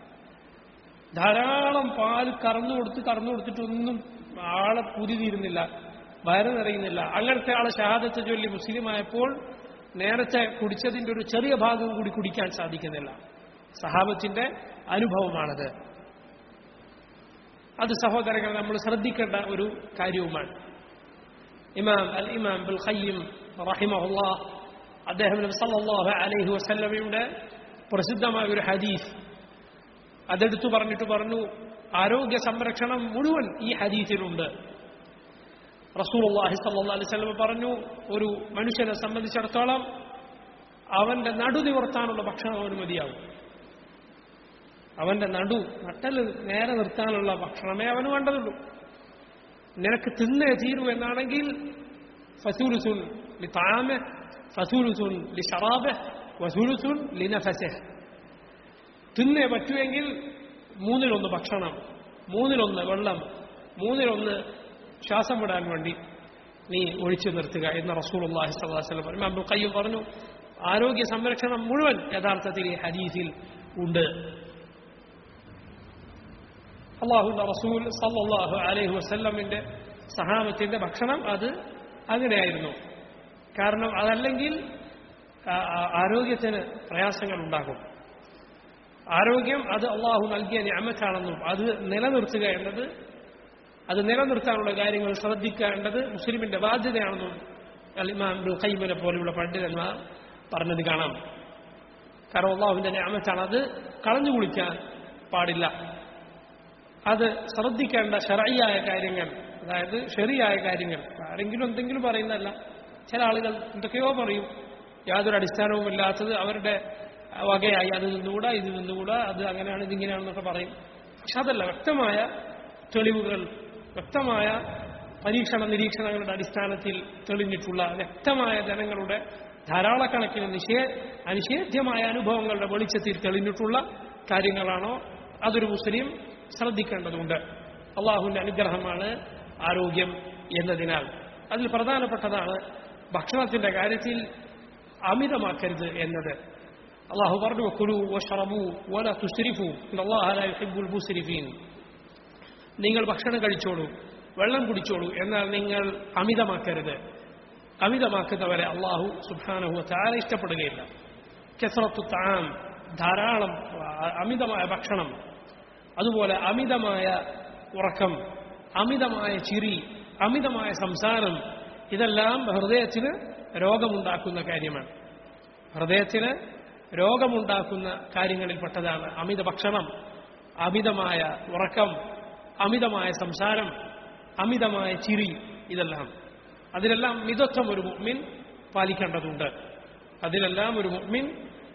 ധാരാളം പാല് കറന്നു കൊടുത്ത് കറന്നു കൊടുത്തിട്ടൊന്നും ആളെ പുതി തീരുന്നില്ല വയറ് നിറയുന്നില്ല അങ്ങനത്തെ ആളെ ഷഹാദത്ത് ചൊല്ലി മുസ്ലിം ആയപ്പോൾ നേരത്തെ കുടിച്ചതിന്റെ ഒരു ചെറിയ ഭാഗം കൂടി കുടിക്കാൻ സാധിക്കുന്നില്ല സഹാബത്തിന്റെ അനുഭവമാണത് അത് സഹോദരങ്ങൾ നമ്മൾ ശ്രദ്ധിക്കേണ്ട ഒരു കാര്യവുമാണ് ഇമാം അൽ ഇമാം ബുൽ ഖയ്യിം റഹിമഹുല്ലാ അദ്ദേഹം നബി സല്ലല്ലാഹു അലൈഹി വസല്ലമയുടെ പ്രസിദ്ധമായ ഒരു ഹദീസ് അതെടുത്തു പറഞ്ഞിട്ട് പറഞ്ഞു ആരോഗ്യ സംരക്ഷണം മുഴുവൻ ഈ ഹദീസിലുണ്ട് റസൂലുള്ളാഹി സല്ലല്ലാഹു അലൈഹി വസല്ലം പറഞ്ഞു ഒരു മനുഷ്യനെ സംബന്ധിച്ചിടത്തോളം അവന്റെ നടു നിവർത്താനുള്ള ഭക്ഷണം അവന് മതിയാവും അവന്റെ നടു നട്ടല് നേരെ നിർത്താനുള്ള ഭക്ഷണമേ അവന് വേണ്ടതുള്ളൂ നിനക്ക് തിന്നേ തീരൂ എന്നാണെങ്കിൽ ഫസൂലുസുൻ ലി താമെ ഫസൂലുസുൻ ലി ഷറാബെ വസൂലുസുൻ ലി നഫസെ തിന്നേ പറ്റുമെങ്കിൽ മൂന്നിലൊന്ന് ഭക്ഷണം മൂന്നിലൊന്ന് വെള്ളം മൂന്നിലൊന്ന് ശ്വാസം വിടാൻ വേണ്ടി നീ ഒഴിച്ചു നിർത്തുക എന്ന് റസൂൽ അള്ളാഹി സ്വലാസ്ലം പറഞ്ഞു അബ്ദുൽ കയ്യും പറഞ്ഞു ആരോഗ്യ സംരക്ഷണം മുഴുവൻ യഥാർത്ഥത്തിൽ ഈ ഹദീസിൽ ഉണ്ട് അള്ളാഹുന്റെ റസൂൽ സല്ലാഹു അലൈഹി വസല്ലമിന്റെ സഹാബത്തിന്റെ ഭക്ഷണം അത് അങ്ങനെയായിരുന്നു കാരണം അതല്ലെങ്കിൽ ആരോഗ്യത്തിന് പ്രയാസങ്ങൾ ഉണ്ടാകും ആരോഗ്യം അത് അള്ളാഹു നൽകിയ ഞാമത്താണെന്നും അത് നിലനിർത്തുക എന്നത് അത് നിലനിർത്താനുള്ള കാര്യങ്ങൾ ശ്രദ്ധിക്കേണ്ടത് മുസ്ലിമിന്റെ ബാധ്യതയാണെന്നും അലിമാൻ ഖൈമിനെ പോലെയുള്ള പണ്ഡിതന്മാർ പറഞ്ഞത് കാണാം കാരണം അള്ളാഹുവിന്റെ ഞാമത്താണ് അത് കളഞ്ഞു കുളിക്കാൻ പാടില്ല അത് ശ്രദ്ധിക്കേണ്ട ഷറയായ കാര്യങ്ങൾ അതായത് ശരിയായ കാര്യങ്ങൾ ആരെങ്കിലും എന്തെങ്കിലും പറയുന്നതല്ല ചില ആളുകൾ എന്തൊക്കെയോ പറയും യാതൊരു അടിസ്ഥാനവുമില്ലാത്തത് അവരുടെ വകയായി അത് നിന്നുകൂടാ ഇത് നിന്നുകൂടാ അത് അങ്ങനെയാണ് ഇതിങ്ങനെയാണെന്നൊക്കെ പറയും പക്ഷെ അതല്ല വ്യക്തമായ തെളിവുകൾ വ്യക്തമായ പരീക്ഷണ നിരീക്ഷണങ്ങളുടെ അടിസ്ഥാനത്തിൽ തെളിഞ്ഞിട്ടുള്ള വ്യക്തമായ ജനങ്ങളുടെ ധാരാളക്കണക്കിന് നിഷേ അനിഷേധ്യമായ അനുഭവങ്ങളുടെ വെളിച്ചത്തിൽ തെളിഞ്ഞിട്ടുള്ള കാര്യങ്ങളാണോ അതൊരു മുസ്ലിം ശ്രദ്ധിക്കേണ്ടതുണ്ട് അള്ളാഹുവിന്റെ അനുഗ്രഹമാണ് ആരോഗ്യം എന്നതിനാൽ അതിൽ പ്രധാനപ്പെട്ടതാണ് ഭക്ഷണത്തിന്റെ കാര്യത്തിൽ അമിതമാക്കരുത് എന്നത് അള്ളാഹു പറഞ്ഞു കുലു വഷറബു വല തുസ്രിഫു അള്ളാഹുൽ മുസ്രിഫീൻ നിങ്ങൾ ഭക്ഷണം കഴിച്ചോളൂ വെള്ളം കുടിച്ചോളൂ എന്നാൽ നിങ്ങൾ അമിതമാക്കരുത് അമിതമാക്കുന്നവരെ അള്ളാഹു സുബാനഹു താര ഇഷ്ടപ്പെടുകയില്ല കെസറത്തു താം ധാരാളം അമിതമായ ഭക്ഷണം അതുപോലെ അമിതമായ ഉറക്കം അമിതമായ ചിരി അമിതമായ സംസാരം ഇതെല്ലാം ഹൃദയത്തിന് രോഗമുണ്ടാക്കുന്ന കാര്യമാണ് ഹൃദയത്തിന് രോഗമുണ്ടാക്കുന്ന കാര്യങ്ങളിൽപ്പെട്ടതാണ് അമിത ഭക്ഷണം അമിതമായ ഉറക്കം അമിതമായ സംസാരം അമിതമായ ചിരി ഇതെല്ലാം അതിലെല്ലാം മിതത്വം ഒരു മുഗ്മിൻ പാലിക്കേണ്ടതുണ്ട് അതിലെല്ലാം ഒരു മുഗ്മിൻ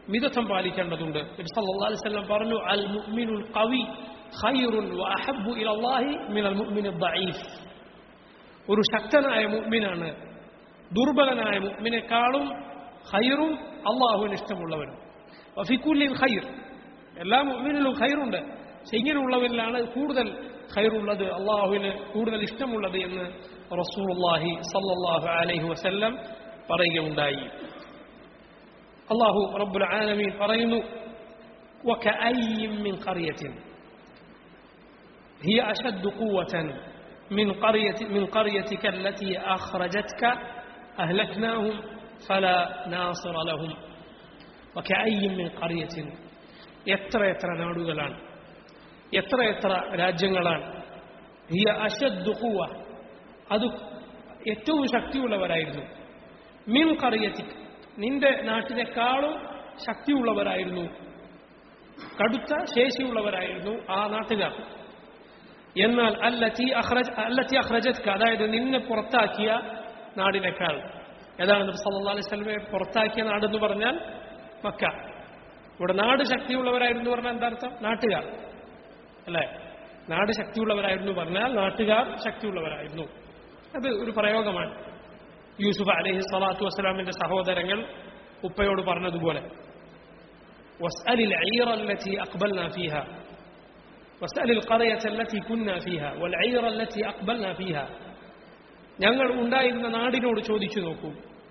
മിതത്വം പാലിക്കേണ്ടതുണ്ട് നബി സല്ലല്ലാഹു അലൈഹി വസല്ലം പറഞ്ഞു അൽ മുഅ്മിനുൽ ഖവി ഖൈറുൻ വഅഹബ്ബു ഇലല്ലാഹി മിനൽ മുഅ്മിനിദ് ദഈഫ് ഒരു ശക്തനായ മുഅ്മിനാണ് ദുർബലനായ മുഅ്മിനേക്കാളും ഖൈറും അള്ളാഹുവിന് ഇഷ്ടമുള്ളവനും വഫിക്കുല്ലിൻ ഖൈർ എല്ലാ മുഅ്മിനിലും ഖൈറുണ്ട് പക്ഷെ ഇങ്ങനെയുള്ളവരിലാണ് കൂടുതൽ ഖൈറുള്ളത് അള്ളാഹുവിന് കൂടുതൽ ഇഷ്ടമുള്ളത് എന്ന് റസൂലുള്ളാഹി സല്ലല്ലാഹു അലൈഹി വസല്ലം പറയുകയുണ്ടായി അള്ളാഹു റബ്ബുൽ ആലമീൻ പറയുന്നു وكأي من قرية هي أشد قوة من قرية من قريتك التي أخرجتك أهلكناهم فلا ناصر لهم وكأي من قرية എത്ര എത്ര നാടുകളാണ് എത്ര എത്ര രാജ്യങ്ങളാണ് ഹിയ അശദ്ദു ഖുവ അത് ഏറ്റവും ശക്തിയുള്ളവരായിരുന്നു മിൻ കറിയത്തിക്ക് നിന്റെ നാട്ടിനേക്കാളും ശക്തിയുള്ളവരായിരുന്നു കടുത്ത ശേഷിയുള്ളവരായിരുന്നു ആ നാട്ടുകാർ എന്നാൽ അല്ലത്തി അഹ്റജ് അല്ലത്തി അഹ്റജത്ക അതായത് നിന്നെ പുറത്താക്കിയ നാടിനേക്കാൾ ഏതാണ് നബി സല്ലല്ലാഹു അലൈഹി വസല്ലമയെ പുറത്താക്കിയ നാടെന്ന് പറഞ്ഞാൽ മക്ക ഇവിടെ നാട് ശക്തിയുള്ളവരായിരുന്നു പറഞ്ഞാൽ എന്താ അർത്ഥം നാട്ടുകാർ അല്ലേ നാട് ശക്തിയുള്ളവരായിരുന്നു പറഞ്ഞാൽ നാട്ടുകാർ ശക്തിയുള്ളവരായിരുന്നു അത് ഒരു പ്രയോഗമാണ് യൂസുഫ് അലൈഹി സ്വലാത്തു വസ്സലാമിന്റെ സഹോദരങ്ങൾ ഉപ്പയോട് പറഞ്ഞതുപോലെ واسأل العير التي أقبلنا فيها واسأل القرية التي كنا فيها والعير التي أقبلنا فيها ഞങ്ങൾ ഉണ്ടായിരുന്ന നാടിനോട് ചോദിച്ചു നോക്കൂ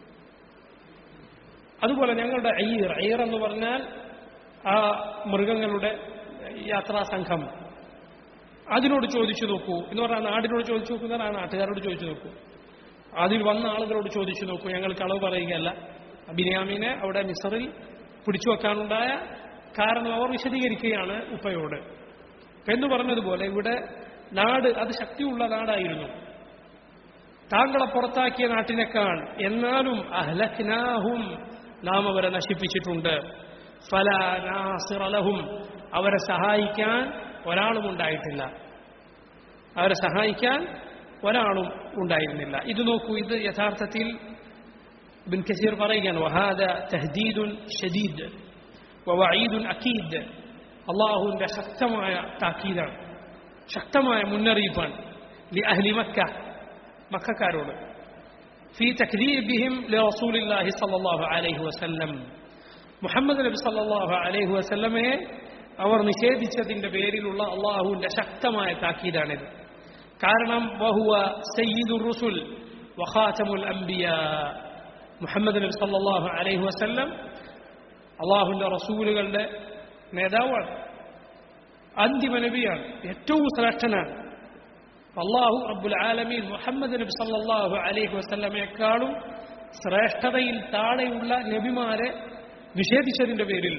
അതുപോലെ ഞങ്ങളുടെ അയ്യർ അയ്യർ എന്ന് പറഞ്ഞാൽ ആ മൃഗങ്ങളുടെ യാത്രാ സംഘം അതിനോട് ചോദിച്ചു നോക്കൂ എന്ന് പറഞ്ഞാൽ നാടിനോട് ചോദിച്ചു നോക്കുന്നത് ആ നാട്ടുകാരോട് ചോദിച്ചു നോക്കൂ അതിൽ വന്ന ആളുകളോട് ചോദിച്ചു നോക്കൂ ഞങ്ങൾ കളവ് പറയുകയല്ല ബിനിയാമിനെ അവിടെ മിസറിൽ പിടിച്ചു വെക്കാനുണ്ടായ കാരണം അവർ വിശദീകരിക്കുകയാണ് ഉപ്പയോട് എന്ന് പറഞ്ഞതുപോലെ ഇവിടെ നാട് അത് ശക്തിയുള്ള നാടായിരുന്നു താങ്കളെ പുറത്താക്കിയ നാട്ടിനേക്കാൾ എന്നാലും അഹ്ലഖ്നാഹും നാം അവരെ നശിപ്പിച്ചിട്ടുണ്ട് ഫലാനാസിറലഹും അവരെ സഹായിക്കാൻ ഒരാളും ഉണ്ടായിട്ടില്ല അവരെ സഹായിക്കാൻ ഒരാളും ഉണ്ടായിരുന്നില്ല ഇത് നോക്കൂ ഇത് യഥാർത്ഥത്തിൽ ബിൻ കസീർ പറയുകയാണ് വഹാദ തഹദീദുൻ ഷദീദ് വവഈദുൻ അക്കീദ് അള്ളാഹുവിന്റെ ശക്തമായ താക്കീതാണ് ശക്തമായ മുന്നറിയിപ്പാണ് ലി അഹ്ലി മക്ക മക്കാരോട് في تكذيبهم لرسول الله صلى الله عليه وسلم മുഹമ്മദ് നബി സല്ലല്ലാഹു അലൈഹി വസല്ലമയെ അവർ നിഷേധിച്ചതിന്റെ പേരിലുള്ള അള്ളാഹുവിന്റെ ശക്തമായ താക്കീതാണിത് കാരണം വഹുവ സയ്യിദുർ റുസുൽ വഖാതമുൽ അംബിയ മുഹമ്മദ് നബി സല്ലല്ലാഹു അലൈഹി വസല്ലം അള്ളാഹുവിന്റെ റസൂലുകളുടെ നേതാവാണ് അന്തിമ നബിയാണ് ഏറ്റവും ശ്രേഷ്ഠനാണ് അള്ളാഹു അബ്ബുൽ ആലമീൻ മുഹമ്മദ് നബി സല്ലല്ലാഹു അലൈഹി വസല്ലമയെക്കാളും ശ്രേഷ്ഠതയിൽ താഴെയുള്ള നബിമാരെ നിഷേധിച്ചതിന്റെ പേരിൽ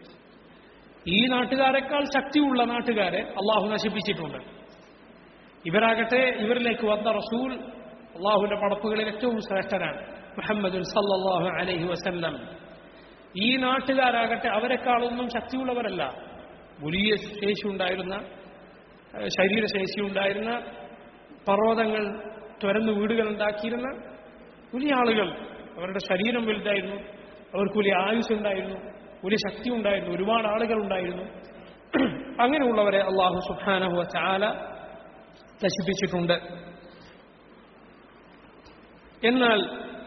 ഈ നാട്ടുകാരെക്കാൾ ശക്തിയുള്ള നാട്ടുകാരെ അള്ളാഹു നശിപ്പിച്ചിട്ടുണ്ട് ഇവരാകട്ടെ ഇവരിലേക്ക് വന്ന റസൂൽ അള്ളാഹുവിന്റെ പടപ്പുകളിൽ ഏറ്റവും ശ്രേഷ്ഠനാണ് മുഹമ്മദ് സല്ലല്ലാഹു അലൈഹി വസല്ലം ഈ നാട്ടുകാരാകട്ടെ അവരെക്കാളൊന്നും ശക്തിയുള്ളവരല്ല വലിയ ശേഷി ഉണ്ടായിരുന്ന ശരീരശേഷി ഉണ്ടായിരുന്ന പർവ്വതങ്ങൾ തുരന്ന് വീടുകൾ ഉണ്ടാക്കിയിരുന്ന വലിയ ആളുകൾ അവരുടെ ശരീരം വലുതായിരുന്നു അവർക്ക് വലിയ ആയുസ് ഉണ്ടായിരുന്നു വലിയ ശക്തി ഉണ്ടായിരുന്നു ഒരുപാട് ആളുകൾ ഉണ്ടായിരുന്നു അങ്ങനെയുള്ളവരെ അള്ളാഹു സുഖാനഹുവ ചാല നശിപ്പിച്ചിട്ടുണ്ട് എന്നാൽ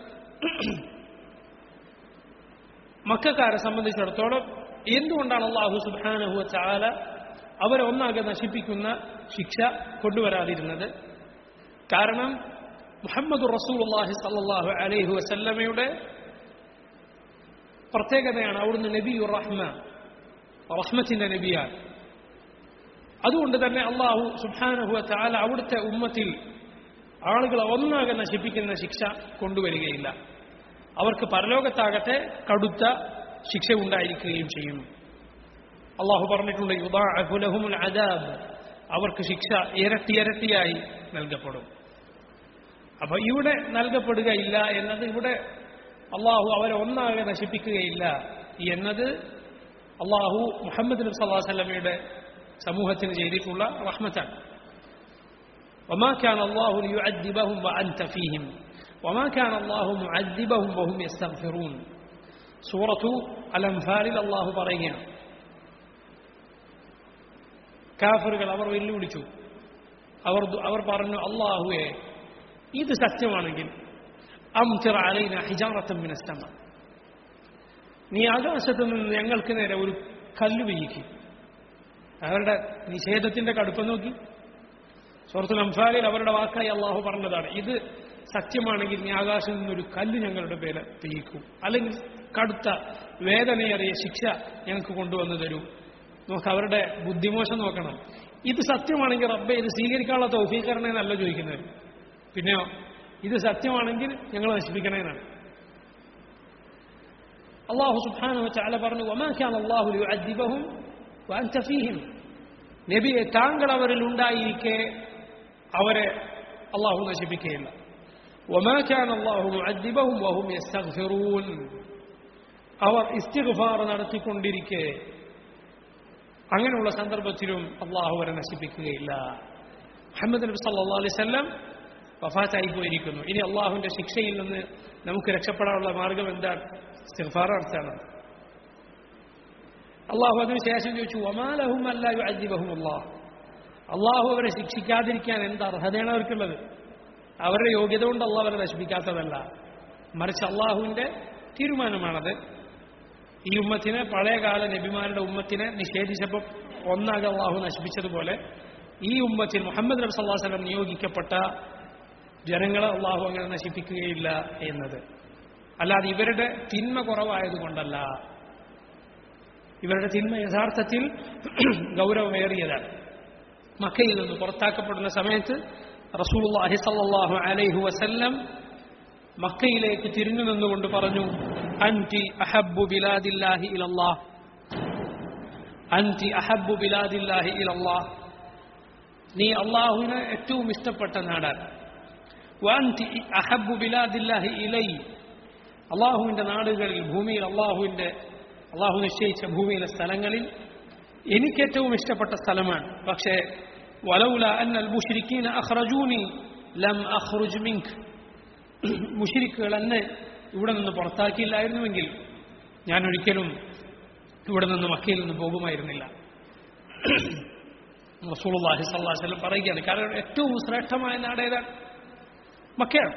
മക്കാരെ സംബന്ധിച്ചിടത്തോളം എന്തുകൊണ്ടാണ് അള്ളാഹു സുബാനഹുവ ചാല അവരെ ഒന്നാകെ നശിപ്പിക്കുന്ന ശിക്ഷ കൊണ്ടുവരാതിരുന്നത് കാരണം മുഹമ്മദ് റസൂൽ അള്ളാഹി സല്ലാഹു അലൈഹി വസല്ലമയുടെ പ്രത്യേകതയാണ് അവിടുന്ന് നബിയുർ റഹ്മ റഹ്മത്തിന്റെ നബിയാണ് അതുകൊണ്ട് തന്നെ അള്ളാഹു സുബാനഹുവ ചാല അവിടുത്തെ ഉമ്മത്തിൽ ആളുകളെ ഒന്നാകെ നശിപ്പിക്കുന്ന ശിക്ഷ കൊണ്ടുവരികയില്ല അവർക്ക് പരലോകത്താകട്ടെ കടുത്ത ശിക്ഷ ഉണ്ടായിരിക്കുകയും ചെയ്യും അള്ളാഹു പറഞ്ഞിട്ടുണ്ട് യുദാഅഫുലഹുമുൽ അദാബ് അവർക്ക് ശിക്ഷ ഇരട്ടി ഇരട്ടിയായി നൽകപ്പെടും അപ്പൊ ഇവിടെ നൽകപ്പെടുകയില്ല എന്നത് ഇവിടെ അള്ളാഹു അവരെ ഒന്നാകെ നശിപ്പിക്കുകയില്ല എന്നത് അള്ളാഹു മുഹമ്മദ് നബി സല്ലാ വല്ലമയുടെ സമൂഹത്തിന് ചെയ്തിട്ടുള്ള റഹ്മത്താണ് وما كان الله ليعذبهم وأنت فيهم وما كان الله معذبهم وهم يستغفرون സൂറത്തു അലംഫാലിൽ അള്ളാഹു പറയുകയാണ് കാഫറുകൾ അവർ വെല്ലുവിളിച്ചു അവർ അവർ പറഞ്ഞു അള്ളാഹുവെ ഇത് സത്യമാണെങ്കിൽ അംതിർ അലൈന ഹിജാറത്തം മിനസ്തമ നീ ആകാശത്ത് നിന്ന് ഞങ്ങൾക്ക് നേരെ ഒരു കല്ല് വീയിക്കും അവരുടെ നിഷേധത്തിന്റെ കടുപ്പം നോക്കി സുഹൃത്തുൽ അംഫാലിൽ അവരുടെ വാക്കായി അള്ളാഹു പറഞ്ഞതാണ് ഇത് സത്യമാണെങ്കിൽ നീ ആകാശത്ത് നിന്നൊരു കല്ല് ഞങ്ങളുടെ പേര് പെയ്യിക്കൂ അല്ലെങ്കിൽ കടുത്ത വേദനയേറിയ ശിക്ഷ ഞങ്ങൾക്ക് കൊണ്ടുവന്നു തരൂ നമുക്ക് അവരുടെ ബുദ്ധിമോശം നോക്കണം ഇത് സത്യമാണെങ്കിൽ റബ്ബെ ഇത് സ്വീകരിക്കാനുള്ള തൗഫീകരണേ നല്ല ചോദിക്കുന്നത് പിന്നെയോ ഇത് സത്യമാണെങ്കിൽ ഞങ്ങൾ നശിപ്പിക്കണേനാണ് അള്ളാഹു സുബ്ഹാനഹു വതആല പറഞ്ഞു വമാ കാന അല്ലാഹു ലിയുഅദ്ദിബഹും വഅൻത ഫീഹിം നബിയെ താങ്കൾ അവരിൽ ഉണ്ടായിരിക്കെ അവരെ അള്ളാഹു നശിപ്പിക്കുകയില്ല വമാ കാന അല്ലാഹു മുഅദ്ദിബഹും വഹും യസ്തഗ്ഫിറൂൻ അവർ ഇസ്തിഗ്ഫാർ നടത്തിക്കൊണ്ടിരിക്കെ അങ്ങനെയുള്ള സന്ദർഭത്തിലും അള്ളാഹു അവരെ നശിപ്പിക്കുകയില്ല മുഹമ്മദ് നബി സല്ലല്ലാഹു അലൈഹി വസല്ലം വഫാത്തായി പോയിരിക്കുന്നു ഇനി അള്ളാഹുവിന്റെ ശിക്ഷയിൽ നിന്ന് നമുക്ക് രക്ഷപ്പെടാനുള്ള മാർഗം എന്താണ് ഇസ്തിഗ്ഫാർ നടത്താണ് അള്ളാഹു അതിന് ശേഷം ചോദിച്ചു ഒമാലഹും അല്ല അജിബഹും അള്ളാഹ് അള്ളാഹു അവരെ ശിക്ഷിക്കാതിരിക്കാൻ എന്ത് അർഹതയാണ് അവർക്കുള്ളത് അവരുടെ യോഗ്യത കൊണ്ട് അള്ളാഹ് അവരെ നശിപ്പിക്കാത്തതല്ല മറിച്ച് അള്ളാഹുവിന്റെ തീരുമാനമാണത് ഈ ഉമ്മത്തിനെ പഴയകാല നബിമാരുടെ ഉമ്മത്തിനെ നിഷേധിച്ചപ്പോൾ ഒന്നാകെ അള്ളാഹു നശിപ്പിച്ചതുപോലെ ഈ ഉമ്മത്തിൽ മുഹമ്മദ് നബി സല്ലാഹു വസ്ലം നിയോഗിക്കപ്പെട്ട ജനങ്ങളെ അള്ളാഹു അങ്ങനെ നശിപ്പിക്കുകയില്ല എന്നത് അല്ലാതെ ഇവരുടെ തിന്മ കുറവായതുകൊണ്ടല്ല ഇവരുടെ തിന്മ യഥാർത്ഥത്തിൽ ഗൗരവമേറിയതാണ് മക്കയിൽ നിന്ന് പുറത്താക്കപ്പെടുന്ന സമയത്ത് റസൂലുള്ളാഹി സല്ലല്ലാഹു അലൈഹി വസല്ലം മക്കയിലേക്ക് തിരിഞ്ഞു നിന്നുകൊണ്ട് പറഞ്ഞു അൻതി അഹബ്ബു ബിലാദില്ലാഹി ഇലല്ലാഹ് അൻതി അഹബ്ബു ബിലാദില്ലാഹി ഇലല്ലാഹ് നീ അള്ളാഹുവിന് ഏറ്റവും ഇഷ്ടപ്പെട്ട നാടാണ് വാൻതി അഹബ്ബു ബിലാദില്ലാഹി ഇലൈ അള്ളാഹുവിന്റെ നാടുകളിൽ ഭൂമിയിൽ അള്ളാഹുവിന്റെ അള്ളാഹു നിശ്ചയിച്ച ഭൂമിയിലെ സ്ഥലങ്ങളിൽ എനിക്ക് ഏറ്റവും ഇഷ്ടപ്പെട്ട സ്ഥലമാണ് പക്ഷേ വലൗല അന്നൽ മുഷിരിക്കീന അഖ്റജൂനി ലം അഖ്റുജ് മിങ്ക് മുഷിരിക്കുകൾ എന്നെ ഇവിടെ നിന്ന് പുറത്താക്കിയില്ലായിരുന്നുവെങ്കിൽ ഞാൻ ഒരിക്കലും ഇവിടെ നിന്ന് മക്കയിൽ നിന്ന് പോകുമായിരുന്നില്ല റസൂലുള്ളാഹി സ്വല്ലല്ലാഹു അലൈഹി വസല്ലം പറയുകയാണ് കാരണം ഏറ്റവും ശ്രേഷ്ഠമായ നാട് ഏതാണ് മക്കയാണ്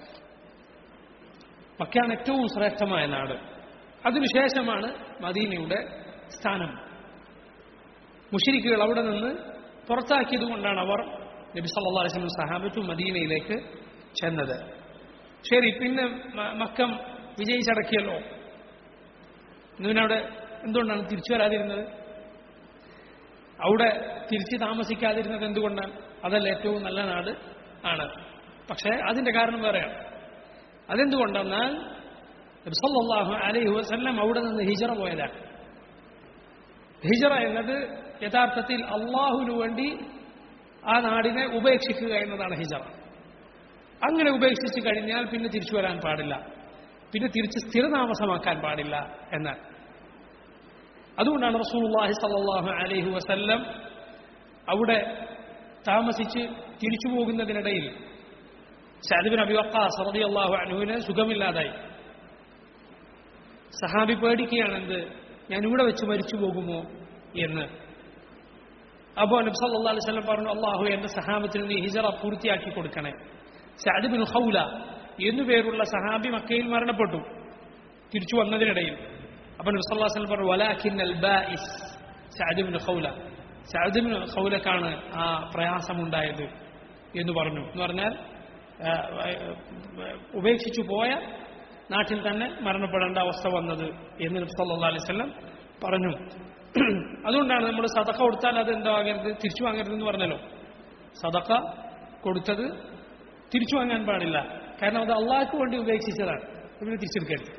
മക്കയാണ് ഏറ്റവും ശ്രേഷ്ഠമായ നാട് അതിനുശേഷമാണ് മദീനയുടെ സ്ഥാനം മുഷിരിക്കുകൾ അവിടെ നിന്ന് പുറത്താക്കിയത് കൊണ്ടാണ് അവർ നബി സല്ലല്ലാഹു അലൈഹി വസല്ലം സഹാബത്തും മദീനയിലേക്ക് ചെന്നത് ശരി പിന്നെ മ- മക്കം വിജയിച്ചടക്കിയല്ലോ ഇന്നിവിടെ എന്തുകൊണ്ടാണ് തിരിച്ചു വരാതിരുന്നത് അവിടെ തിരിച്ച് താമസിക്കാതിരുന്നത് എന്തുകൊണ്ടാണ് അതല്ല ഏറ്റവും നല്ല നാട് ആണ് പക്ഷേ അതിന്റെ കാരണം വേറെയാണ് അതെന്തുകൊണ്ടെന്നാൽ സല്ലല്ലാഹു അലൈഹി വസല്ലം അവിടെ നിന്ന് ഹിജറ പോയതാണ് ഹിജറ എന്നത് യഥാർത്ഥത്തിൽ അള്ളാഹുവിനു വേണ്ടി ആ നാടിനെ ഉപേക്ഷിക്കുക എന്നതാണ് ഹിജറ അങ്ങനെ ഉപേക്ഷിച്ച് കഴിഞ്ഞാൽ പിന്നെ തിരിച്ചു വരാൻ പാടില്ല പിന്നെ തിരിച്ച് സ്ഥിരതാമസമാക്കാൻ പാടില്ല എന്നാണ് അതുകൊണ്ടാണ് റസൂലുള്ളാഹി സല്ലല്ലാഹു അലൈഹി വസല്ലം അവിടെ താമസിച്ച് തിരിച്ചു പോകുന്നതിനിടയിൽ സഅദ്ബിൻ അബി വക്കാസ് റളിയല്ലാഹു അൻഹുവിന് സുഖമില്ലാതായി സഹാബി പേടിക്കുകയാണ് എന്ത് ഞാൻ ഇവിടെ വെച്ച് മരിച്ചു പോകുമോ എന്ന് അപ്പോൾ നബി സല്ലല്ലാഹു അലൈഹി വസല്ലം പറഞ്ഞു അള്ളാഹു എന്റെ സഹാബത്തിന് നീ ഹിജറ പൂർത്തിയാക്കി കൊടുക്കണേ സഅദ് ബിൻ ഖൗല എന്നു പേരുള്ള സഹാബി മക്കയിൽ മരണപ്പെട്ടു തിരിച്ചു വന്നതിനിടയിൽ അപ്പോൾ നബി സല്ലല്ലാഹു അലൈഹി വസല്ലം പറഞ്ഞു വലാകിന്നൽ ബാഇസ് Saad bin Khawla Saad bin ഖൗലക്കാണ് ആ പ്രയാസമുണ്ടായത് എന്ന് പറഞ്ഞു എന്ന് പറഞ്ഞാൽ ആ, ആ, ഉപേക്ഷിച്ചു പോയ നാട്ടിൽ തന്നെ മരണപ്പെടേണ്ട അവസ്ഥ വന്നത് എന്ന് നബി സല്ലല്ലാഹു അലൈഹി വസല്ലം പറഞ്ഞു അതുകൊണ്ടാണ് നമ്മൾ സദക്ക കൊടുത്താൽ അത് എന്താകരുത് തിരിച്ചു വാങ്ങരുതെന്ന് പറഞ്ഞല്ലോ സദക്ക കൊടുത്തത് തിരിച്ചു വാങ്ങാൻ പാടില്ല കാരണം അത് അള്ളാഹ്ക്ക് വേണ്ടി ഉപേക്ഷിച്ചതാണ് പിന്നെ തിരിച്ചെടുക്കരുത്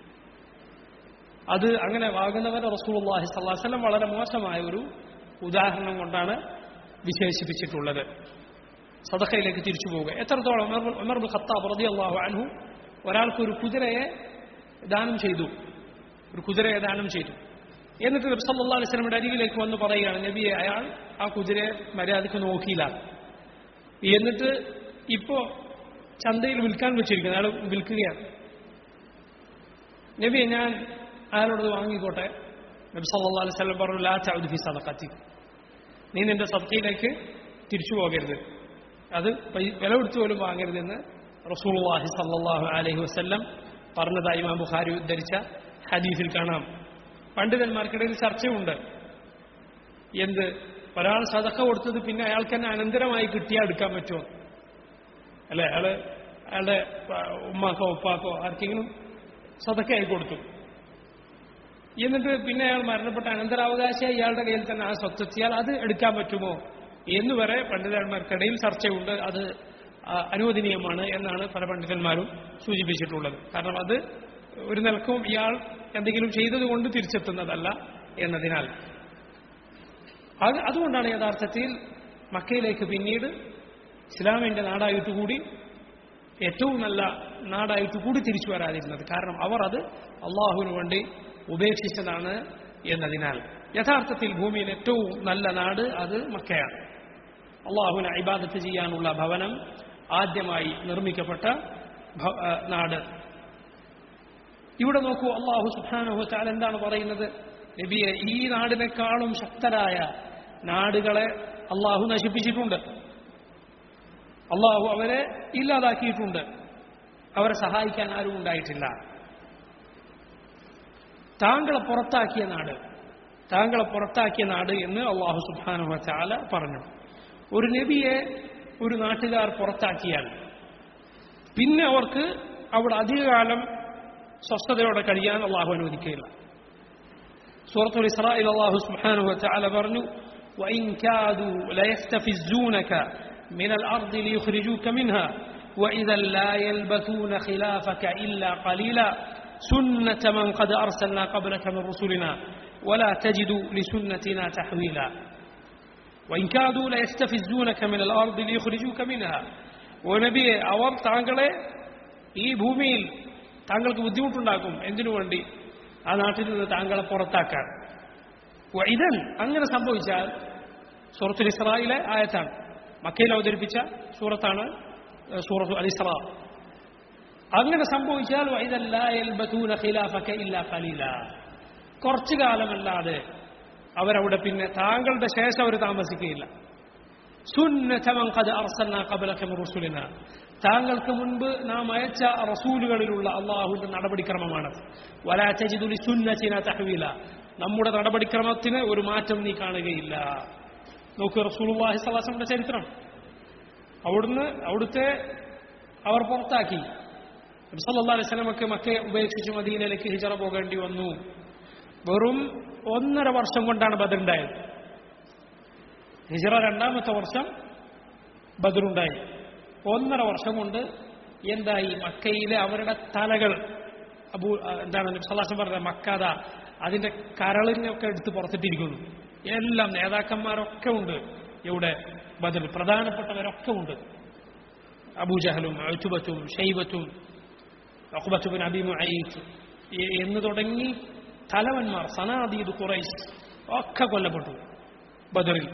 അത് അങ്ങനെ വാങ്ങുന്നവരെ റസൂലുള്ളാഹി സ്വല്ലല്ലാഹു അലൈഹി വസല്ലം വളരെ മോശമായ ഒരു ഉദാഹരണം കൊണ്ടാണ് വിശേഷിപ്പിച്ചിട്ടുള്ളത് സദഖയിലേക്ക് തിരിച്ചു പോവുക എത്രത്തോളം Umar bin- Umar bin Khattab റളിയല്ലാഹു അൻഹു ഒരാൾക്ക് ഒരു കുതിരയെ ദാനം ചെയ്തു ഒരു കുതിരയെ ദാനം ചെയ്തു എന്നിട്ട് നബി സല്ലല്ലാഹു അലൈഹി വസല്ലമയുടെ അരികിലേക്ക് വന്ന് പറയുകയാണ് നബിയെ അയാൾ ആ കുതിരയെ മര്യാദയ്ക്ക് നോക്കിയില്ല എന്നിട്ട് ഇപ്പോ ചന്തയിൽ വിൽക്കാൻ വെച്ചിരിക്കുന്നത് അയാൾ വിൽക്കുകയാണ് നബി ഞാൻ അയാളോട് വാങ്ങിക്കോട്ടെ നബി സല്ലല്ലാഹു അലൈഹി വസല്ലം പറഞ്ഞു ലാ തഉദ് ഫി സദഖത്തി നീ നിന്റെ സദഖയിലേക്ക് തിരിച്ചു പോകരുത് അത് പൈ- വില കൊടുത്തു പോലും വാങ്ങരുതെന്ന് റസൂലുള്ളാഹി സല്ലല്ലാഹു അലൈഹി വസല്ലം പറഞ്ഞതായി ഇമാം ബുഖാരി ഉദ്ധരിച്ച ഹദീസിൽ കാണാം പണ്ഡിതന്മാർക്കിടയിൽ ചർച്ചയുണ്ട് എന്ത് ഒരാൾ സദക്ക കൊടുത്തത് പിന്നെ അയാൾക്ക് തന്നെ അനന്തരമായി കിട്ടിയാൽ എടുക്കാൻ പറ്റുമോ അല്ലെ അയാള് അയാളുടെ പ- ഉമ്മാക്കോ ഉപ്പാക്കോ ആർക്കെങ്കിലും സദക്കയായി കൊടുത്തു എന്നിട്ട് പിന്നെ അയാൾ മരണപ്പെട്ട അനന്തരാവകാശിയായി ഇയാളുടെ കയ്യിൽ തന്നെ ആ സ്വത്തെത്തിയാൽ അത് എടുക്കാൻ പറ്റുമോ എന്ന് വരെ പണ്ഡിതന്മാർക്കിടയിൽ ചർച്ചയുണ്ട് അത് ആ, അനുവദനീയമാണ് എന്നാണ് പല പണ്ഡിതന്മാരും സൂചിപ്പിച്ചിട്ടുള്ളത് കാരണം അത് ഒരു നിലക്കും ഇയാൾ എന്തെങ്കിലും ചെയ്തത് കൊണ്ട് തിരിച്ചെത്തുന്നതല്ല എന്നതിനാൽ അത് അതുകൊണ്ടാണ് യഥാർത്ഥത്തിൽ മക്കയിലേക്ക് പിന്നീട് ഇസ്ലാമിന്റെ നാടായിട്ട് കൂടി ഏറ്റവും നല്ല നാടായിട്ട് കൂടി തിരിച്ചു വരാതിരുന്നത് കാരണം അവർ അത് അള്ളാഹുവിന് വേണ്ടി ഉപേക്ഷിച്ചതാണ് എന്നതിനാൽ യഥാർത്ഥത്തിൽ ഭൂമിയിൽ ഏറ്റവും നല്ല നാട് അത് മക്കയാണ് അള്ളാഹുവിനെ ഇബാദത്ത് ചെയ്യാനുള്ള ഭവനം ആദ്യമായി നിർമ്മിക്കപ്പെട്ട ഭ- ആ, നാട് ഇവിടെ നോക്കൂ അള്ളാഹു സുഹാനുഹു താൽ എന്താണ് പറയുന്നത് നബിയെ ഈ നാടിനേക്കാളും ശക്തരായ നാടുകളെ അള്ളാഹു നശിപ്പിച്ചിട്ടുണ്ട് അള്ളാഹു അവരെ ഇല്ലാതാക്കിയിട്ടുണ്ട് അവരെ സഹായിക്കാൻ ആരും ഉണ്ടായിട്ടില്ല താങ്കളെ പുറത്താക്കിയ നാട് താങ്കളെ പുറത്താക്കിയ നാട് എന്ന് അള്ളാഹു സുബാനുഹ ചാല പറഞ്ഞു ഒരു നബിയെ ഒരു നാട്ടുകാർ പുറത്താക്കിയാൽ പിന്നെ അവർക്ക് അവിടെ അധികകാലം സ്വസ്ഥതയോടെ കഴിയാൻ അള്ളാഹു അനുവദിക്കുകയില്ല സൂറത്തുൽ ഇസ്രായിൽ അള്ളാഹു സുബ്ഹാനഹു വതആല പറഞ്ഞു وإن كادوا ليستفزونك من الأرض ليخرجوك منها وإذا لا يلبثون خلافك إلا قليلا سنة من قد أرسلنا قبلك من رسلنا ولا تجد لسنتنا تحويلا وإن كادوا ليستفزونك من الأرض ليخرجوك منها ونبي അവർ താങ്കളെ ഈ ഭൂമിയിൽ താങ്കൾക്ക് ബുദ്ധിമുട്ടുണ്ടാക്കും എന്തിനു വേണ്ടി ആ നാട്ടിൽ നിന്ന് താങ്കളെ പുറത്താക്കാൻ ഇതൻ അങ്ങനെ സംഭവിച്ചാൽ സൂറത്തുൽ ഇസ്രായിലെ ആയത്താണ് മക്കയിൽ അവതരിപ്പിച്ച സൂറത്താണ് ഏഹ്, സൂറത്തു അൽ ഇസ്ര അങ്ങനെ സംഭവിച്ചാൽ വൈദല്ല യൽബതൂന ഖിലാഫക ഇല്ലാ ഖലീല കുറച്ചു കാലമല്ലാതെ അവരവിടെ പിന്നെ താങ്കളുടെ ശേഷം അവർ താമസിക്കുകയില്ല സുന്നത മൻ ഖദ് അർസൽനാ ഖബലക മിൻ റുസുലിന താങ്കൾക്ക് മുൻപ് നാം അയച്ച റസൂലുകളിലുള്ള അള്ളാഹുവിന്റെ നടപടിക്രമമാണത് വലാ തജിദു ലിസുന്നതിന തഹ്വീല നമ്മുടെ നടപടിക്രമത്തിന് ഒരു മാറ്റം നീ കാണുകയില്ല നോക്കൂ റസൂലുള്ളാഹി സ്വല്ലല്ലാഹു അലൈഹി വസല്ലമയുടെ ചരിത്രം അവിടുന്ന് അവിടുത്തെ അവർ പുറത്താക്കി നബി സല്ലല്ലാഹു അലൈഹി വസല്ലമക്ക് മക്കയെ ഉപേക്ഷിച്ച് മദീനയിലേക്ക് ഹിജറ പോകേണ്ടി വന്നു വെറും ഒന്നര വർഷം കൊണ്ടാണ് ബദറുണ്ടായത് ഹിജറ രണ്ടാമത്തെ വർഷം ബദറുണ്ടായി ഒന്നര വർഷം കൊണ്ട് എന്തായി മക്കയിലെ അവരുടെ തലകൾ അബൂ എന്താണ് നബി സല്ലല്ലാഹു അലൈഹി വസല്ലം പറഞ്ഞത് മക്കാത അതിന്റെ കരളിനൊക്കെ എടുത്ത് പുറത്തിട്ടിരിക്കുന്നു എല്ലാം നേതാക്കന്മാരൊക്കെ ഉണ്ട് ഇവിടെ ബദർ പ്രധാനപ്പെട്ടവരൊക്കെ ഉണ്ട് അബൂജഹലും അഴുത്തുബത്തും ഷെയ്ബത്തും അഖുബത്തുബിൻ അബി മുഅയ്ത്ത് എ- എന്ന് തുടങ്ങി തലവന്മാർ സനാദീദ് ഖുറൈശ് ഒക്കെ കൊല്ലപ്പെട്ടു ബദറിൽ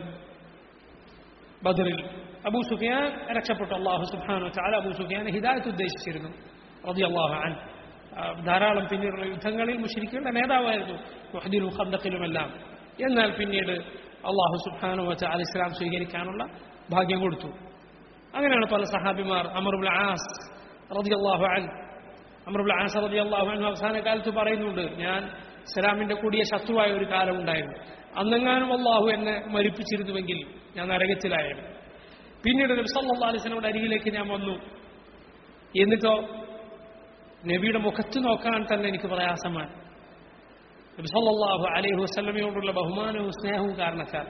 ബദറിൽ അബൂ സുഫിയാൻ രക്ഷപ്പെട്ടു അള്ളാഹു സുബ്ഹാനഹു വതആല അബൂ സുഫിയാനെ ഹിദായത്ത് ഉദ്ദേശിച്ചിരുന്നു റളിയല്ലാഹു അൻ ആ, ധാരാളം പിന്നീടുള്ള യുദ്ധങ്ങളിൽ മുശ്രിക്കുകളുടെ നേതാവായിരുന്നു മുഹദിലും ഖന്ദഖിലുമെല്ലാം എന്നാൽ പിന്നീട് അള്ളാഹു സുബ്ഹാനഹു വതആല ഇസ്ലാം സ്വീകരിക്കാനുള്ള ഭാഗ്യം കൊടുത്തു അങ്ങനെയാണ് പല സഹാബിമാർ അമറുൽ ആസ് റളിയല്ലാഹു അൻ അമറുൽ ആസ് റളിയല്ലാഹു അൻഹു അവസാന കാലത്ത് പറയുന്നുണ്ട് ഞാൻ ഇസ്ലാമിന്റെ കൂടിയ ശത്രുവായ ഒരു കാലം ഉണ്ടായിരുന്നു അന്നെങ്ങാനും അള്ളാഹു എന്നെ മരിപ്പിച്ചിരുന്നുവെങ്കിൽ ഞാൻ നരകത്തിലായിരുന്നു പിന്നീട് നബി സല്ലല്ലാഹു അലൈഹി വസല്ലമയുടെ അരികിലേക്ക് ഞാൻ വന്നു എന്നിട്ടോ നബിയുടെ മുഖത്ത് നോക്കാൻ തന്നെ എനിക്ക് പ്രയാസമാണ് നബി സല്ലല്ലാഹു അലൈഹി വസല്ലമയോടുള്ള ബഹുമാനവും സ്നേഹവും കാരണക്കാർ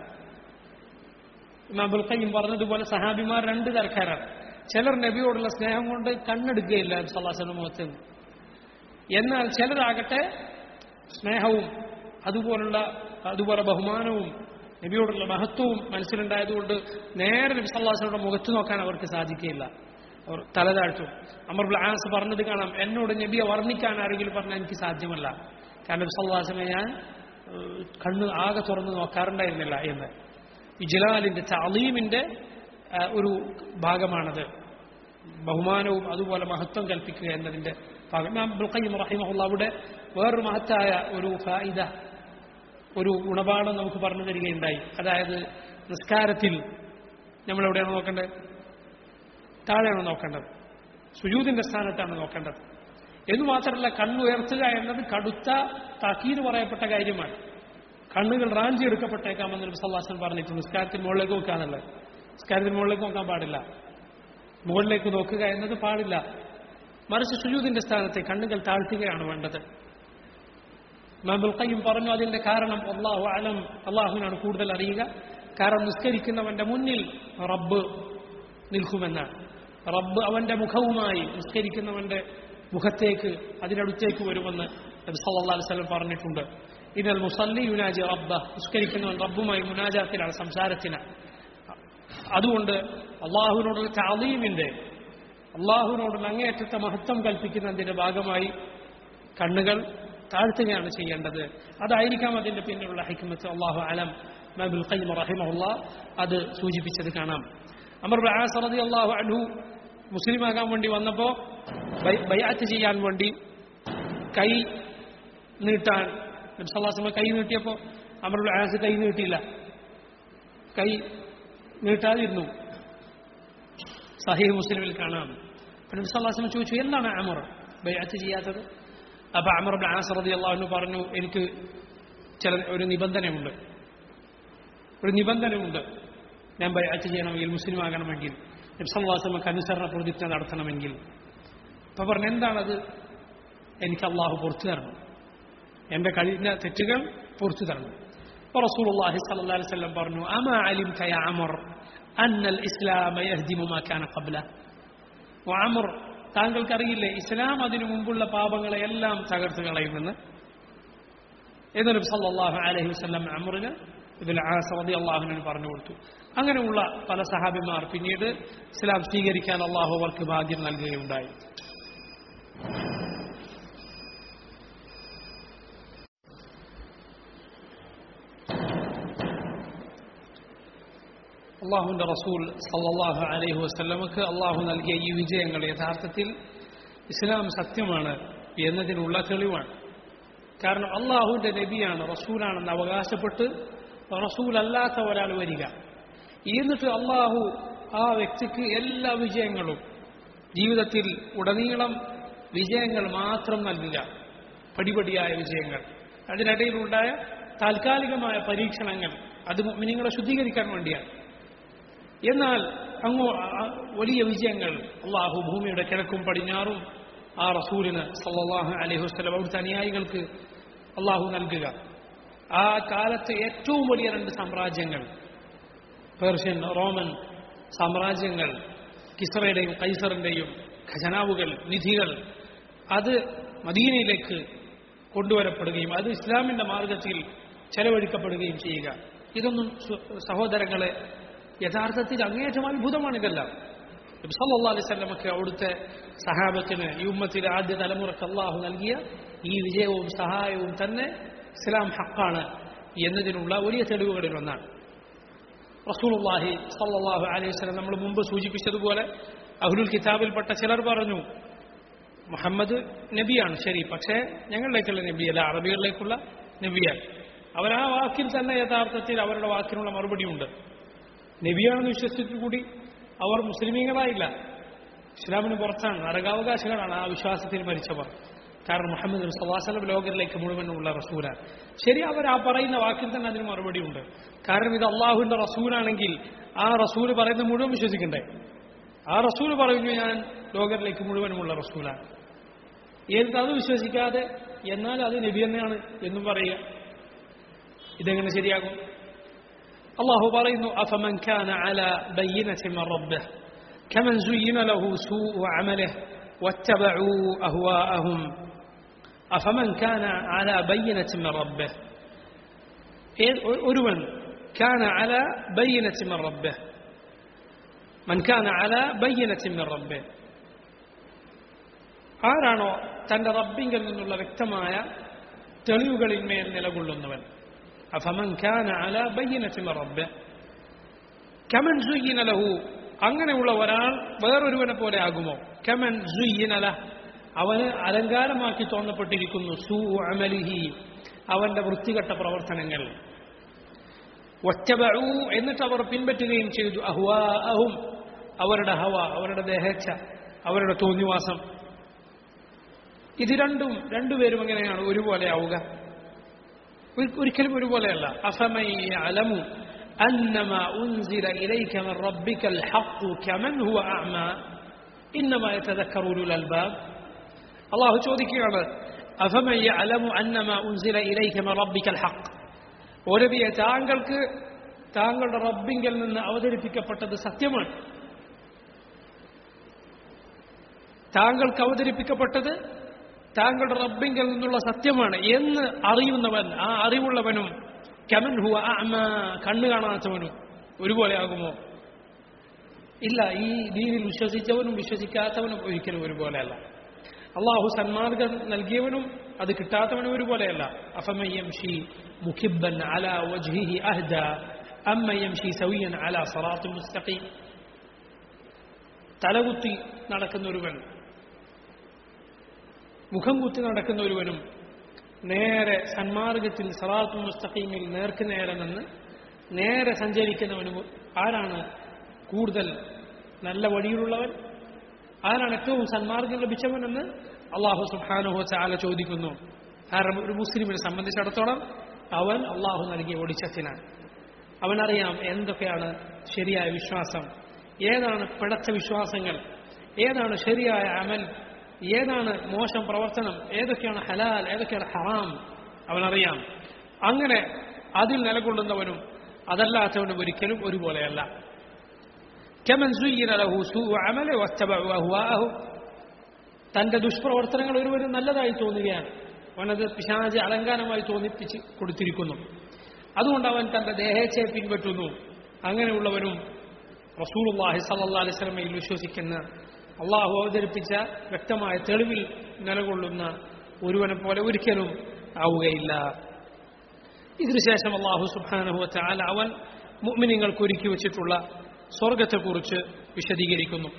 ഇമാം അബുൽ ഖയ്യിം പറഞ്ഞതുപോലെ സഹാബിമാർ രണ്ട് തരക്കാരാണ് ചിലർ നബിയോടുള്ള സ്നേഹം കൊണ്ട് കണ്ണെടുക്കുകയില്ല നബി സല്ലല്ലാഹു അലൈഹി വസല്ലം മുഖത്ത് നിന്ന്. എന്നാൽ ചിലരാകട്ടെ സ്നേഹവും അതുപോലുള്ള അതുപോലെ ബഹുമാനവും നബിയോടുള്ള മഹത്വവും മനസ്സിലുണ്ടായതുകൊണ്ട് നേരെ നബി സല്ലാസിയുടെ മുഖത്ത് നോക്കാൻ അവർക്ക് സാധിക്കുകയില്ല അവർ തല താഴ്ത്തും അമർ ആസ് പറഞ്ഞത് കാണാം എന്നോട് നബിയെ വർണ്ണിക്കാൻ ആരെങ്കിലും പറഞ്ഞാൽ എനിക്ക് സാധ്യമല്ല കാരണം നബി സല്ലാസിനെ ഞാൻ ഏഹ്, കണ്ണ് ആകെ തുറന്ന് നോക്കാറുണ്ടായിരുന്നില്ല എന്ന് ഇജ്ലാലിന്റെ താലീമിന്റെ ഒരു ഭാഗമാണത് ബഹുമാനവും അതുപോലെ മഹത്വം കൽപ്പിക്കുക എന്നതിന്റെ ഭാഗം ഇമാം ഇബ്നുൽ ഖയ്യിം റഹിമഹുള്ള അവിടെ വേറൊരു മഹത്തായ ഒരു ഫായിദ ഒരു ഗുണപാഠം നമുക്ക് പറഞ്ഞു തരികയുണ്ടായി അതായത് നിസ്കാരത്തിൽ നമ്മൾ എവിടെയാണ് നോക്കേണ്ടത് താഴെയാണ് നോക്കേണ്ടത് സുജൂദിന്റെ സ്ഥാനത്താണ് നോക്കേണ്ടത് എന്ന് മാത്രമല്ല കണ്ണുയർത്തുക എന്നത് കടുത്ത താക്കീത് പറയപ്പെട്ട കാര്യമാണ് കണ്ണുകൾ റാഞ്ചി എടുക്കപ്പെട്ടേക്കാമെന്ന് നബി സല്ലാസൻ പറഞ്ഞിട്ടുണ്ട് നിസ്കാരത്തിന് മുകളിലേക്ക് നോക്കാന്നുള്ളത് നിസ്കാരത്തിന് മുകളിലേക്ക് നോക്കാൻ പാടില്ല മുകളിലേക്ക് നോക്കുക എന്നത് പാടില്ല മറിച്ച് സുജൂദിന്റെ സ്ഥാനത്തെ കണ്ണുകൾ താഴ്ത്തുകയാണ് വേണ്ടത് മാബുൽ ഖയ്യം പറഞ്ഞു അതിന്റെ കാരണം അള്ളാഹു അലം അള്ളാഹുവിനാണ് കൂടുതൽ അറിയുക കാരണം നിസ്കരിക്കുന്നവന്റെ മുന്നിൽ റബ്ബ് നിൽക്കുമെന്നാണ് റബ്ബ് അവന്റെ മുഖവുമായി നിസ്കരിക്കുന്നവന്റെ മുഖത്തേക്ക് അതിനടുത്തേക്ക് വരുമെന്ന് നബി സല്ലല്ലാഹു അലൈഹി വസല്ലം പറഞ്ഞിട്ടുണ്ട് ഇന്നൽ മുസല്ലി യുനാജി റബ്ബ നിസ്കരിക്കുന്നവൻ റബ്ബുമായി മുനാജാത്തിലാണ് സംസാരത്തിന് അതുകൊണ്ട് അള്ളാഹുവിനോടുള്ള താലീമിന്റെ അള്ളാഹുവിനോടുള്ള അങ്ങേയറ്റത്തെ മഹത്വം കൽപ്പിക്കുന്നതിന്റെ ഭാഗമായി കണ്ണുകൾ താഴ്ത്തുകയാണ് ചെയ്യേണ്ടത് അതായിരിക്കാം അതിന്റെ പിന്നിലുള്ള ഹൈക്കമത്ത് അള്ളാഹു അലം മബുൽ ഖയ്യിം റഹിമഹുള്ള അത് സൂചിപ്പിച്ചത് കാണാം അമർ ആസറതി അള്ളാഹു അൻഹു മുസ്ലിമാകാൻ വേണ്ടി വന്നപ്പോൾ ബയാറ്റ് ചെയ്യാൻ വേണ്ടി കൈ നീട്ടാൻ നബ്സല്ലാസ്മ കൈ നീട്ടിയപ്പോൾ അമർ ആസ് കൈ നീട്ടിയില്ല കൈ നീട്ടാതിരുന്നു സഹീഹ് മുസ്ലിമിൽ കാണാം നബ്സല്ലാസ്മ ചോദിച്ചു എന്താണ് അമർ ബയാറ്റ് ചെയ്യാത്തത് അപ്പൊ അമർ ആസ് റതി അള്ളാഹു പറഞ്ഞു എനിക്ക് ചില ഒരു നിബന്ധനയുണ്ട് ഒരു നിബന്ധനയുണ്ട് ഞാൻ ബയാറ്റ് ചെയ്യണമെങ്കിൽ മുസ്ലിം ആകണമെങ്കിൽ നബ്സല്ലാസ്മക്ക് അനുസരണ പ്രതിജ്ഞ നടത്തണമെങ്കിൽ അപ്പൊ പറഞ്ഞു എന്താണത് എനിക്ക് അള്ളാഹു പുറത്തു തരണം എന്റെ കഴിഞ്ഞ തെറ്റുകൾ പുറത്തു തരണം അപ്പൊ റസൂലുള്ളാഹി സ്വല്ലല്ലാഹി അലൈഹി വസല്ലം പറഞ്ഞു അമാ അലിംക യാ അമർ അന്നൽ ഇസ്ലാമ യഹ്ദിമു മാ കാന ഖബ്ല അമർ താങ്കൾക്കറിയില്ലേ ഇസ്ലാം അതിനു മുമ്പുള്ള പാപങ്ങളെ എല്ലാം തകർത്ത് കളയുമെന്ന് എന്ന് നബി സല്ലല്ലാഹു അലൈഹി വസല്ലം അമറിന് ഇതിൽ ആസ് റളിയല്ലാഹുവിന് പറഞ്ഞു കൊടുത്തു അങ്ങനെയുള്ള പല സഹാബിമാർ പിന്നീട് ഇസ്ലാം സ്വീകരിക്കാൻ അള്ളാഹു അവർക്ക് ഭാഗ്യം നൽകുകയുണ്ടായി അള്ളാഹുവിന്റെ റസൂൽ സല്ലാഹു അലൈഹി വസ്ലമക്ക് അള്ളാഹു നൽകിയ ഈ വിജയങ്ങൾ യഥാർത്ഥത്തിൽ ഇസ്ലാം സത്യമാണ് എന്നതിനുള്ള തെളിവാണ് കാരണം അള്ളാഹുവിന്റെ നബിയാണ് റസൂലാണെന്ന് അവകാശപ്പെട്ട് റസൂലല്ലാത്ത ഒരാൾ വരിക എന്നിട്ട് അള്ളാഹു ആ വ്യക്തിക്ക് എല്ലാ വിജയങ്ങളും ജീവിതത്തിൽ ഉടനീളം വിജയങ്ങൾ മാത്രം നൽകുക പടിപടിയായ വിജയങ്ങൾ അതിനിടയിലുണ്ടായ താൽക്കാലികമായ പരീക്ഷണങ്ങൾ അത് മിനിങ്ങളെ ശുദ്ധീകരിക്കാൻ വേണ്ടിയാണ് എന്നാൽ അങ്ങോ വലിയ വിജയങ്ങൾ അള്ളാഹു ഭൂമിയുടെ കിഴക്കും പടിഞ്ഞാറും ആ റസൂലിന് സല്ലാഹു അലൈഹി വസ്ലം അവിടുത്തെ അനുയായികൾക്ക് അള്ളാഹു നൽകുക ആ കാലത്തെ ഏറ്റവും വലിയ രണ്ട് സാമ്രാജ്യങ്ങൾ പേർഷ്യൻ റോമൻ സാമ്രാജ്യങ്ങൾ കിസറയുടെയും കൈസറിന്റെയും ഖജനാവുകൾ നിധികൾ അത് മദീനയിലേക്ക് കൊണ്ടുവരപ്പെടുകയും അത് ഇസ്ലാമിന്റെ മാർഗത്തിൽ ചെലവഴിക്കപ്പെടുകയും ചെയ്യുക ഇതൊന്നും സഹോദരങ്ങളെ യഥാർത്ഥത്തിൽ അങ്ങേയറ്റം അത്ഭുതമാണ് ഇതെല്ലാം സല്ലാ അലൈഹി സ്വലമക്ക് അവിടുത്തെ സഹാബത്തിന് ഈ ഉമ്മത്തിലെ ആദ്യ തലമുറക്ക് അള്ളാഹു നൽകിയ ഈ വിജയവും സഹായവും തന്നെ ഇസ്ലാം ഹക്കാണ് എന്നതിനുള്ള വലിയ തെളിവുകളിൽ ഒന്നാണ് റസൂലുള്ളാഹി സല്ലല്ലാഹു അലൈഹി വസല്ലം നമ്മൾ മുമ്പ് സൂചിപ്പിച്ചതുപോലെ അഹ്ലുൽ കിതാബിൽപ്പെട്ട ചിലർ പറഞ്ഞു മുഹമ്മദ് നബിയാണ് ശരി പക്ഷേ ഞങ്ങളിലേക്കുള്ള നബിയല്ല അറബികളിലേക്കുള്ള നബിയാണ് അവർ ആ വാക്കിൽ തന്നെ യഥാർത്ഥത്തിൽ അവരുടെ വാക്കിനുള്ള മറുപടിയുണ്ട് നബിയാണെന്ന് വിശ്വസിച്ചിട്ട് കൂടി അവർ മുസ്ലിമീങ്ങളായില്ല ഇസ്ലാമിന് പുറത്താണ് നരകാവകാശികളാണ് ആ വിശ്വാസത്തിൽ മരിച്ചവർ കാരണം മുഹമ്മദ് സവാസലം ലോകരിലേക്ക് മുഴുവനുള്ള റസൂലാണ് ശരി അവർ ആ പറയുന്ന വാക്കിൽ തന്നെ അതിന് മറുപടിയുണ്ട് കാരണം ഇത് അള്ളാഹുവിന്റെ റസൂലാണെങ്കിൽ ആ റസൂല് പറയുന്ന മുഴുവൻ വിശ്വസിക്കണ്ടേ ആ റസൂല് പറയുന്നു ഞാൻ ലോകരിലേക്ക് മുഴുവനുമുള്ള റസൂലാണ് ഏത് അത് വിശ്വസിക്കാതെ എന്നാൽ അത് നബി തന്നെയാണ് എന്നും പറയുക ഇതെങ്ങനെ ശരിയാകും അള്ളാഹു പറയുന്നു അഫമൻ കാന അല ബയ്യനത്തി മിൻ റബ്ബിഹ് كمن زين له سوء عمله واتبعوا أهواءهم أفمن كان على بينة من ربه ഒരുവൻ كان على بينة من ربه من كان على بينة من ربه ആരാണോ തന്റെ റബ്ബിങ്കിൽ നിന്നുള്ള വ്യക്തമായ തെളിവുകളിന്മേൽ നിലകൊള്ളുന്നവൻ അഫമൻ കാന അല ബയ്യനത്തി മിൻ റബ്ബിഹ് കമൻ സുയ്യിന ലഹു അങ്ങനെയുള്ള ഒരാൾ വേറൊരുവനെ പോലെ ആകുമോ കമൻ സുയ്യനല അവന് അലങ്കാരമാക്കി തോന്നപ്പെട്ടിരിക്കുന്നു സു അമലിഹി അവന്റെ വൃത്തികെട്ട പ്രവർത്തനങ്ങൾ ഒറ്റബഴു എന്നിട്ട് അവർ പിൻപറ്റുകയും ചെയ്തു അഹ്വാഅഹും അവരുടെ ഹവ അവരുടെ ദേഹേച്ഛ അവരുടെ തോന്നിവാസം ഇത് രണ്ടും രണ്ടുപേരും എങ്ങനെയാണ് ഒരുപോലെ ആവുക ഒരു- ഒരിക്കലും ഒരുപോലെയല്ല അഫമൻ യഅലമു أنما أنزل إليك من ربك الحق كمن هو أعمى إنما يتذكر أولو الألباب الله ചോദിക്കുകയാണ് أفمن يعلم أنما أنزل إليك من ربك الحق ഒരബിയെ താങ്കൾക്ക് താങ്കളുടെ റബ്ബിങ്കിൽ നിന്ന് അവതരിപ്പിക്കപ്പെട്ടത് സത്യമാണ് താങ്കൾക്ക് അവതരിപ്പിക്കപ്പെട്ടത് താങ്കളുടെ റബ്ബിങ്കിൽ നിന്നുള്ള സത്യമാണ് എന്ന് അറിയുന്നവൻ ആ അറിവുള്ളവനും കമൻ ഹുവ അഅമ കണ്ണു കാണാത്തവനും ഒരുപോലെ ആകുമോ ഇല്ല ഈ ദീനിൽ വിശ്വസിച്ചവനും വിശ്വസിക്കാത്തവനും ഒരിക്കലും ഒരുപോലെയല്ല അള്ളാഹു സന്മാർഗം നൽകിയവനും അത് കിട്ടാത്തവനും ഒരുപോലെയല്ല അഫമയ്യംഷി മുഖിബൻ അല വജ്ഹിഹി അഹ്ദ അമ്മയംഷി സവിയൻ അല സറാത്തു മുസ്തഖീം തലകുത്തി നടക്കുന്ന ഒരുവൻ മുഖം കുത്തി നടക്കുന്ന ഒരുവനും നേരെ സന്മാർഗത്തിൽ സറാത്തു മുസ്തഖീമിൽ നേർക്ക് നേരെ നിന്ന് നേരെ സഞ്ചരിക്കുന്നവനും ആരാണ് കൂടുതൽ നല്ല വഴിയിലുള്ളവൻ ആരാണ് ഏറ്റവും സന്മാർഗം ലഭിച്ചവനെന്ന് അള്ളാഹു സുബാനുഹോ ചാല ചോദിക്കുന്നു കാരണം ഒരു മുസ്ലിമിനെ സംബന്ധിച്ചിടത്തോളം അവൻ അള്ളാഹു നൽകിയ ഒളിച്ചത്തിനാണ് അവനറിയാം എന്തൊക്കെയാണ് ശരിയായ വിശ്വാസം ഏതാണ് പിടച്ച വിശ്വാസങ്ങൾ ഏതാണ് ശരിയായ അമൽ ഏതാണ് മോശം പ്രവർത്തനം ഏതൊക്കെയാണ് ഹലാൽ ഏതൊക്കെയാണ് ഹറാം അവനറിയാം അങ്ങനെ അതിൽ നിലകൊള്ളുന്നവനും അതല്ലാത്തവനും ഒരിക്കലും ഒരുപോലെയല്ല كمن زين له سوء عمله واتبعوا أهواءهم തന്റെ ദുഷ്പ്രവർത്തനങ്ങൾ ഒരുവരും നല്ലതായി തോന്നുകയാണ് അവനത് പിശാച് അലങ്കാരമായി തോന്നിപ്പിച്ച് കൊടുത്തിരിക്കുന്നു അതുകൊണ്ട് അവൻ തന്റെ ദേഹേച്ഛയെ പിൻപറ്റുന്നു അങ്ങനെയുള്ളവരും റസൂലുള്ളാഹി സല്ലല്ലാഹു അലൈഹി വസല്ലമയിൽ വിശ്വസിക്കുന്ന അള്ളാഹു അവതരിപ്പിച്ച വ്യക്തമായ തെളിവിൽ നിലകൊള്ളുന്ന ഒരുവനെ പോലെ ഒരിക്കലും ആവുകയില്ല ഇതിനുശേഷം അള്ളാഹു സുബ്ഹാനഹു വതആല അവൻ മുഅ്മിനീങ്ങൾക്ക് ഒരുക്കി വെച്ചിട്ടുള്ള സ്വർഗത്തെക്കുറിച്ച് വിശദീകരിക്കുന്നു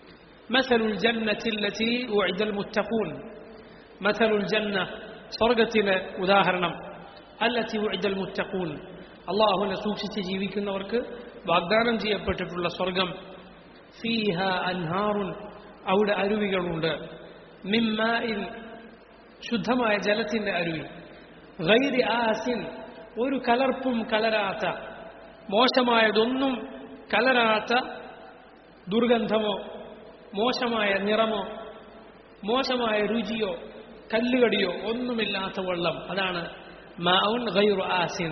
مثل الجنة التي وعد المتقون مثل الجنة സ്വർഗത്തിലെ ഉദാഹരണം അല്ലത്തി ഉഇദൽ മുത്തഖൂൻ അള്ളാഹുവിനെ സൂക്ഷിച്ച് ജീവിക്കുന്നവർക്ക് വാഗ്ദാനം ചെയ്യപ്പെട്ടിട്ടുള്ള സ്വർഗം ഫീഹ അൻഹാറുൻ അവിടെ അരുവികളുണ്ട് മിമ്മായിൽ ശുദ്ധമായ ജലത്തിന്റെ അരുവി ഗൈരി ആസിൻ ഒരു കലർപ്പും കലരാത്ത മോശമായതൊന്നും കലരാത്ത ദുർഗന്ധമോ മോശമായ നിറമോ മോശമായ രുചിയോ കല്ലുകടിയോ ഒന്നുമില്ലാത്ത വെള്ളം അതാണ് മൗൻ ഗൈറു ആസിൻ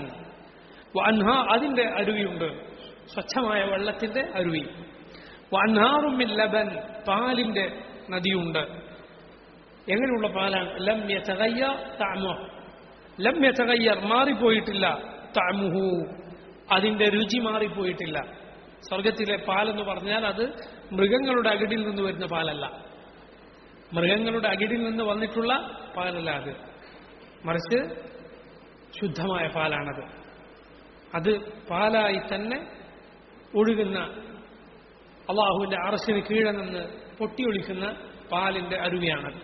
വൻഹ അതിന്റെ അരുവിയുണ്ട് സ്വച്ഛമായ വെള്ളത്തിന്റെ അരുവി വൻഹാറുമിൻ ലബൻ പാലിന്റെ നദിയുണ്ട് എങ്ങനെയുള്ള പാലാണ് ലം യതഗയ്യ തഅമു ലം യതഗയ്യർ മാറിപ്പോയിട്ടില്ല തഅമുഹു അതിന്റെ രുചി മാറിപ്പോയിട്ടില്ല സ്വർഗത്തിലെ പാലെന്ന് പറഞ്ഞാൽ അത് മൃഗങ്ങളുടെ അകിടിൽ നിന്ന് വരുന്ന പാലല്ല മൃഗങ്ങളുടെ അകിടിൽ നിന്ന് വന്നിട്ടുള്ള പാലല്ല അത് മറിച്ച് ശുദ്ധമായ പാലാണത് അത് പാലായി തന്നെ ഒഴുകുന്ന അള്ളാഹുവിന്റെ അറസിന് കീഴെ നിന്ന് പൊട്ടിയൊളിക്കുന്ന പാലിന്റെ അരുവിയാണത്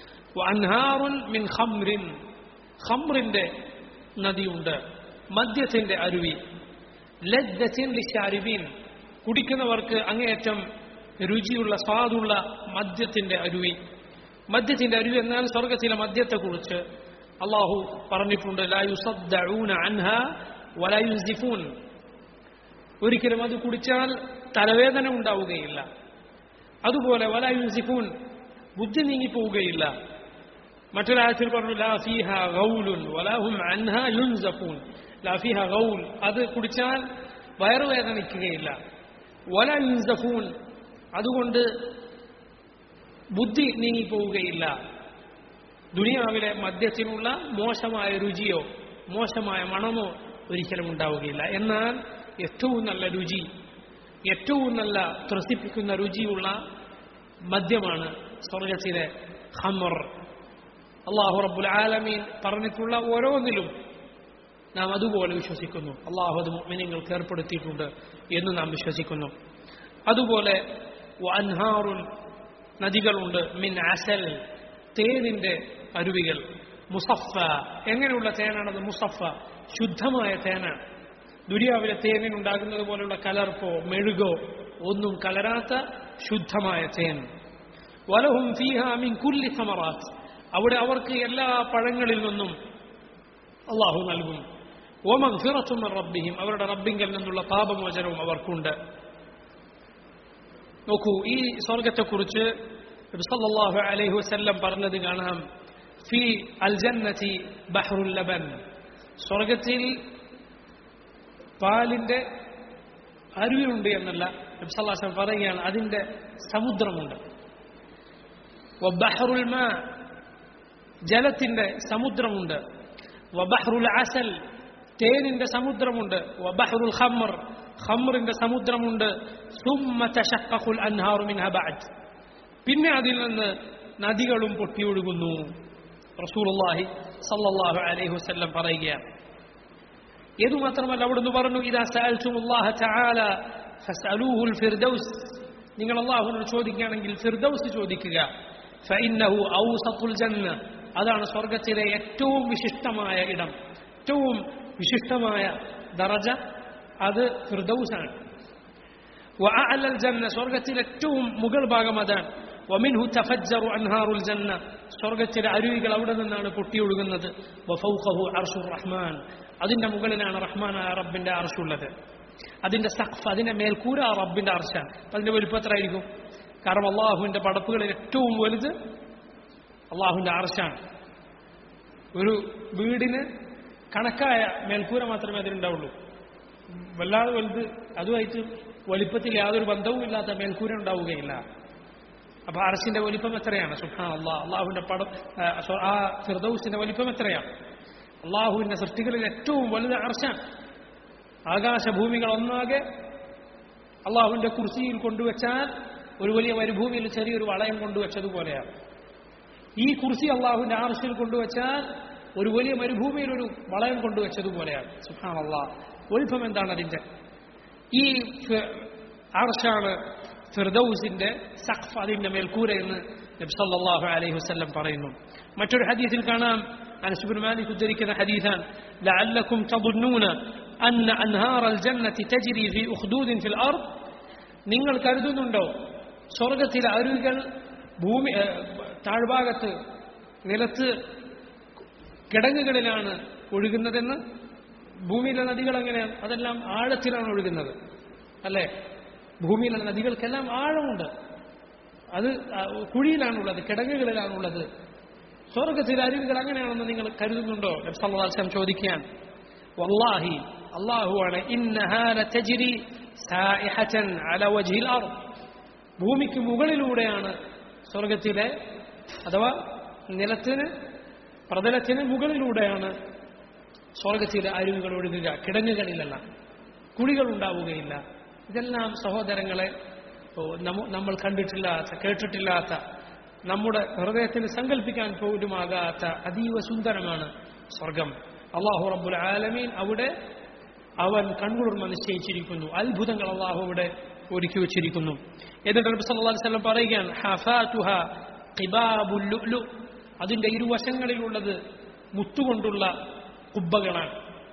അൻഹാറുൻ മിൻ ഖംറിൻ ഖംറിന്റെ നദിയുണ്ട് മദ്യത്തിന്റെ അരുവി ലജ്ജത്തിൻ ലിശാരിബീൻ കുടിക്കുന്നവർക്ക് അങ്ങേയറ്റം രുചിയുള്ള സ്വാദുള്ള മദ്യത്തിന്റെ അരുവി മദ്യത്തിന്റെ അരുവി എന്നാൽ സ്വർഗത്തിലെ മദ്യത്തെക്കുറിച്ച് അള്ളാഹു പറഞ്ഞിട്ടുണ്ട് ലാ യുസദ്ദഊന അൻഹ വലാ യുൻസിഫൂൻ ഒരിക്കലും അത് കുടിച്ചാൽ തലവേദന ഉണ്ടാവുകയില്ല അതുപോലെ വലാ യുൻസിഫൂൻ ബുദ്ധി നീങ്ങിപ്പോവുകയില്ല മറ്റൊരാഴ്ചയിൽ പറഞ്ഞു ലാ ഫീഹ ഗൗലുൻ വലാഹും അൻഹ യുൻസഫൂൻ ലാ ഫീഹ ഗൗൽ അത് കുടിച്ചാൽ വയറുവേദനിക്കുകയില്ല വല യുൻസഫൂൻ അതുകൊണ്ട് ബുദ്ധി നീങ്ങിപ്പോവുകയില്ല ദുനിയാവിലെ മദ്യത്തിനുള്ള മോശമായ രുചിയോ മോശമായ മണമോ ഒരിക്കലും ഉണ്ടാവുകയില്ല എന്നാൽ ഏറ്റവും നല്ല രുചി ഏറ്റവും നല്ല ത്രസിപ്പിക്കുന്ന രുചിയുള്ള മദ്യമാണ് സ്വർഗത്തിലെ ഹമർ അള്ളാഹു റബ്ബുൽ ആലമീൻ പറഞ്ഞിട്ടുള്ള ഓരോന്നിലും നാം അതുപോലെ വിശ്വസിക്കുന്നു അള്ളാഹു അത് മിനിങ്ങൾക്ക് ഏർപ്പെടുത്തിയിട്ടുണ്ട് എന്ന് നാം വിശ്വസിക്കുന്നു അതുപോലെ അൻഹാറുൽ നദികളുണ്ട് മിൻ അസൽ തേനിന്റെ അരുവികൾ മുസഫ എങ്ങനെയുള്ള തേനാണത് മുസഫ ശുദ്ധമായ തേനാണ് ദുരിയാവിലെ തേനിനുണ്ടാകുന്നത് പോലുള്ള കലർപ്പോ മെഴുകോ ഒന്നും കലരാത്ത ശുദ്ധമായ തേൻ വലഹും ഫീഹ മിൻ കുല്ലി സമറാത്ത് അവിടെ അവർക്ക് എല്ലാ പഴങ്ങളിൽ നിന്നും അള്ളാഹു നൽകും ഓമം ഫിറത്തും റബ്ബിഹിം അവരുടെ റബ്ബിങ്കിൽ നിന്നുള്ള പാപമോചനവും അവർക്കുണ്ട് നോക്കൂ ഈ സ്വർഗത്തെക്കുറിച്ച് സല്ലല്ലാഹു അലൈഹി വസല്ലം പറഞ്ഞത് കാണാം ഫി അൽ ജന്നതി ബഹ്റുൽ ലബൻ സ്വർഗത്തിൽ പാലിന്റെ അരുവിയുണ്ട് എന്നല്ല നബ്സല്ലാസം പറയുകയാണ് അതിന്റെ സമുദ്രമുണ്ട് വബഹറുൽ മാ ജലത്തിന്റെ സമുദ്രമുണ്ട് വബഹറുൽ അസൽ തേനിന്റെ സമുദ്രമുണ്ട് വബഹറുൽ ഖമർ ഖമറിന്റെ സമുദ്രമുണ്ട് സുമ്മ തശഖഖുൽ അൻഹാറു മിൻഹ ബഅദ് പിന്നെ അതിൽ നിന്ന് നദികളും പൊട്ടിയൊഴുകുന്നു റസൂലുള്ളാഹി സല്ലല്ലാഹു അലൈഹി വസല്ലം പറയുകയാണ് ഏതു മാത്രമല്ല അവിടുന്ന് പറഞ്ഞു ഇതാ സഅൽതുമുല്ലാഹ തആല ഫസ്അലൂഹുൽ ഫിർദൗസ് നിങ്ങൾ അള്ളാഹുവിനോട് ചോദിക്കുകയാണെങ്കിൽ ഫിർദൗസ് ചോദിക്കുക ഫഇന്നഹു ഔസത്തുൽ ജന്ന അതാണ് സ്വർഗത്തിലെ ഏറ്റവും വിശിഷ്ടമായ ഇടം ഏറ്റവും വിശിഷ്ടമായ ദറജ അത് ഫിർദൗസാണ് വഅഅലൽ ജന്ന സ്വർഗത്തിലെ ഏറ്റവും മുകൾ ഭാഗം അതാണ് വമിൻഹു തഫജ്ജറു അൻഹാറുൽ ജന്ന സ്വർഗത്തിലെ അരുവികൾ അവിടെ നിന്നാണ് പൊട്ടിയൊഴുകുന്നത് വഫൗഖഹു അർഷുർ റഹ്മാൻ അതിന്റെ മുകളിലാണ് റഹ്മാനായ റബ്ബിന്റെ അർഷുള്ളത് അതിന്റെ സഖഫ് അതിന്റെ മേൽക്കൂര ആ റബ്ബിന്റെ അർഷാണ് അപ്പൊ അതിന്റെ വലുപ്പം എത്രയായിരിക്കും കാരണം അള്ളാഹുവിന്റെ പടപ്പുകളിൽ ഏറ്റവും വലുത് അള്ളാഹുവിന്റെ അർഷാണ് ഒരു വീടിന് കണക്കായ മേൽക്കൂര മാത്രമേ അതിനുണ്ടാവുള്ളൂ വല്ലാതെ വലുത് അതുമായിട്ട് വലിപ്പത്തിൽ യാതൊരു ബന്ധവും ഇല്ലാത്ത മേൽക്കൂര ഉണ്ടാവുകയില്ല അപ്പൊ അറസിന്റെ വലിപ്പം എത്രയാണ് സുഹാൻ അള്ളാഹ് അള്ളാഹുവിന്റെ പടം ആ, സോ- ആ ഫിർദൌസിന്റെ വലിപ്പം എത്രയാണ് അള്ളാഹുവിന്റെ സൃഷ്ടികളിൽ ഏറ്റവും വലുത് അർശാണ് ആകാശഭൂമികൾ ഒന്നാകെ അള്ളാഹുവിന്റെ കുർസിയിൽ കൊണ്ടുവച്ചാൽ ഒരു വലിയ മരുഭൂമിയിൽ ചെറിയൊരു വളയം കൊണ്ടുവച്ചതുപോലെയാണ് ഈ കുർസി അള്ളാഹുവിന്റെ ആർശിൽ കൊണ്ടുവച്ചാൽ ഒരു വലിയ മരുഭൂമിയിൽ ഒരു വളയം കൊണ്ടുവച്ചതുപോലെയാണ് സുഹാൻ അള്ളാഹ് വലിപ്പം എന്താണ് അതിന്റെ ഈ ഫി- ആർഷാണ് ഫിർദൌസിന്റെ സഖഫ് അതിന്റെ മേൽക്കൂര എന്ന് നബി സല്ലല്ലാഹു അലൈഹി വസല്ലം പറയുന്നു മറ്റൊരു ഹദീസിൽ കാണാം അനസ് ബിൻ മാലിക് ഉദ്ധരിക്കുന്ന ഹദീസാണ് ലഅല്ലക്കും തظنون അന്ന അൻഹാർ الجنة تجري في أخدود في الأرض നിങ്ങൾ കരുതുന്നുണ്ടോ സ്വർഗത്തിലെ അരുവികൾ ഭൂമി ഏ, താഴ്ഭാഗത്ത് നിലത്ത് കിടങ്ങുകളിലാണ് ഒഴുകുന്നതെന്ന് ഭൂമിയിലെ നദികൾ എങ്ങനെയാണ് അതെല്ലാം ആഴത്തിലാണ് ഒഴുകുന്നത് അല്ലേ ഭൂമിയിലെ നദികൾക്കെല്ലാം ആഴമുണ്ട് അത് ആ, കുഴിയിലാണുള്ളത് കിടങ്ങുകളിലാണുള്ളത് സ്വർഗത്തിലെ അരുവികൾ അങ്ങനെയാണെന്ന് നിങ്ങൾ കരുതുന്നുണ്ടോ നബി സല്ലല്ലാഹു അലൈഹി വസല്ലം ചോദിക്കുകയാണ് വല്ലാഹി അല്ലാഹുവാണ് ഇന്നഹാ ലതജ്രി സായിഹതൻ അല വജ്ഹിൽ അർദ് ഭൂമിക്ക് മുകളിലൂടെയാണ് സ്വർഗത്തിലെ അഥവാ നിലത്തിന് പ്രതലത്തിന് മുകളിലൂടെയാണ് സ്വർഗത്തിലെ അരുവികൾ ഒഴുകുക കിടങ്ങുകളിലല്ല കുഴികൾ ഉണ്ടാവുകയില്ല ഇതെല്ലാം സഹോദരങ്ങളെ ഓ, നമ്മ- നമ്മൾ കണ്ടിട്ടില്ലാത്ത കേട്ടിട്ടില്ലാത്ത നമ്മുടെ ഹൃദയത്തിന് സങ്കല്പിക്കാൻ പോലുമാകാത്ത അതീവ സുന്ദരമാണ് സ്വർഗം അള്ളാഹു റബ്ബുൽ ആലമീൻ അവിടെ അവൻ കൺകുളിർമ നിശ്ചയിച്ചിരിക്കുന്നു അത്ഭുതങ്ങൾ അള്ളാഹു അവിടെ ഒരുക്കി വെച്ചിരിക്കുന്നു എന്നിട്ട് നബി സല്ലല്ലാഹു അലൈഹി വസല്ലം പറയുകയാണ് ഹഫാതുഹ ഖിബാബുൽ ലുഅ്ലു അതിന്റെ ഇരുവശങ്ങളിലുള്ളത് മുത്തുകൊണ്ടുള്ള കുബ്ബകളാണ്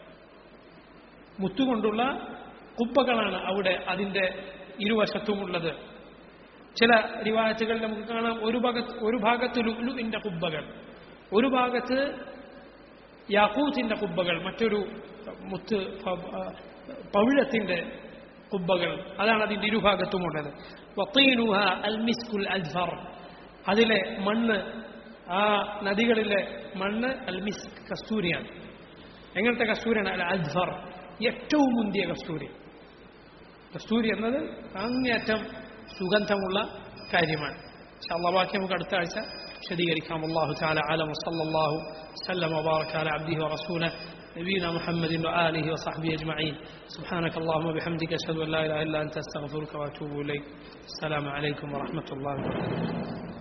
മുത്തുകൊണ്ടുള്ള കുബ്ബകളാണ് അവിടെ അതിന്റെ ഇരുവശത്തുമുള്ളത് ചില റിവായത്തുകൾ നമുക്ക് കാണാം ഒരു ഭാഗത്ത് ഒരു ഭാഗത്ത് ലുലുവിന്റെ കുബ്ബകൾ ഒരു ഭാഗത്ത് യാക്കൂത്തിന്റെ കുബ്ബകൾ മറ്റൊരു മുത്ത് പ- ആ, പവിഴത്തിന്റെ കുബ്ബകൾ അതാണ് അതിന്റെ ഇരുഭാഗത്തുമുള്ളത് വത്തീനുഹ അൽ മിസ്കുൽ അൽഫർ അതിലെ മണ്ണ് ആ നദികളിലെ മണ്ണ് അൽ മിസ് കസ്തൂരിയാണ് എങ്ങനത്തെ കസ്തൂരിയാണ് അൽ അൽഫർ ഏറ്റവും മുന്തിയ കസ്തൂരി കസ്തൂരി എന്നത് അങ്ങേയറ്റം സുഗന്ധമുള്ള കാര്യമാണ് ഇൻഷാ അല്ലാഹ് ബാക്കി നമുക്ക് അടുത്ത ആഴ്ച വിശദീകരിക്കാം അള്ളാഹു تعالى علم وصلى الله وسلم وبارك على عبده ورسوله نبينا محمد وآله وصحبه أجمعين سبحانك اللهم وبحمدك أشهد أن لا إله إلا أنت أستغفرك وأتوب إليك السلام عليكم ورحمة الله وبركاته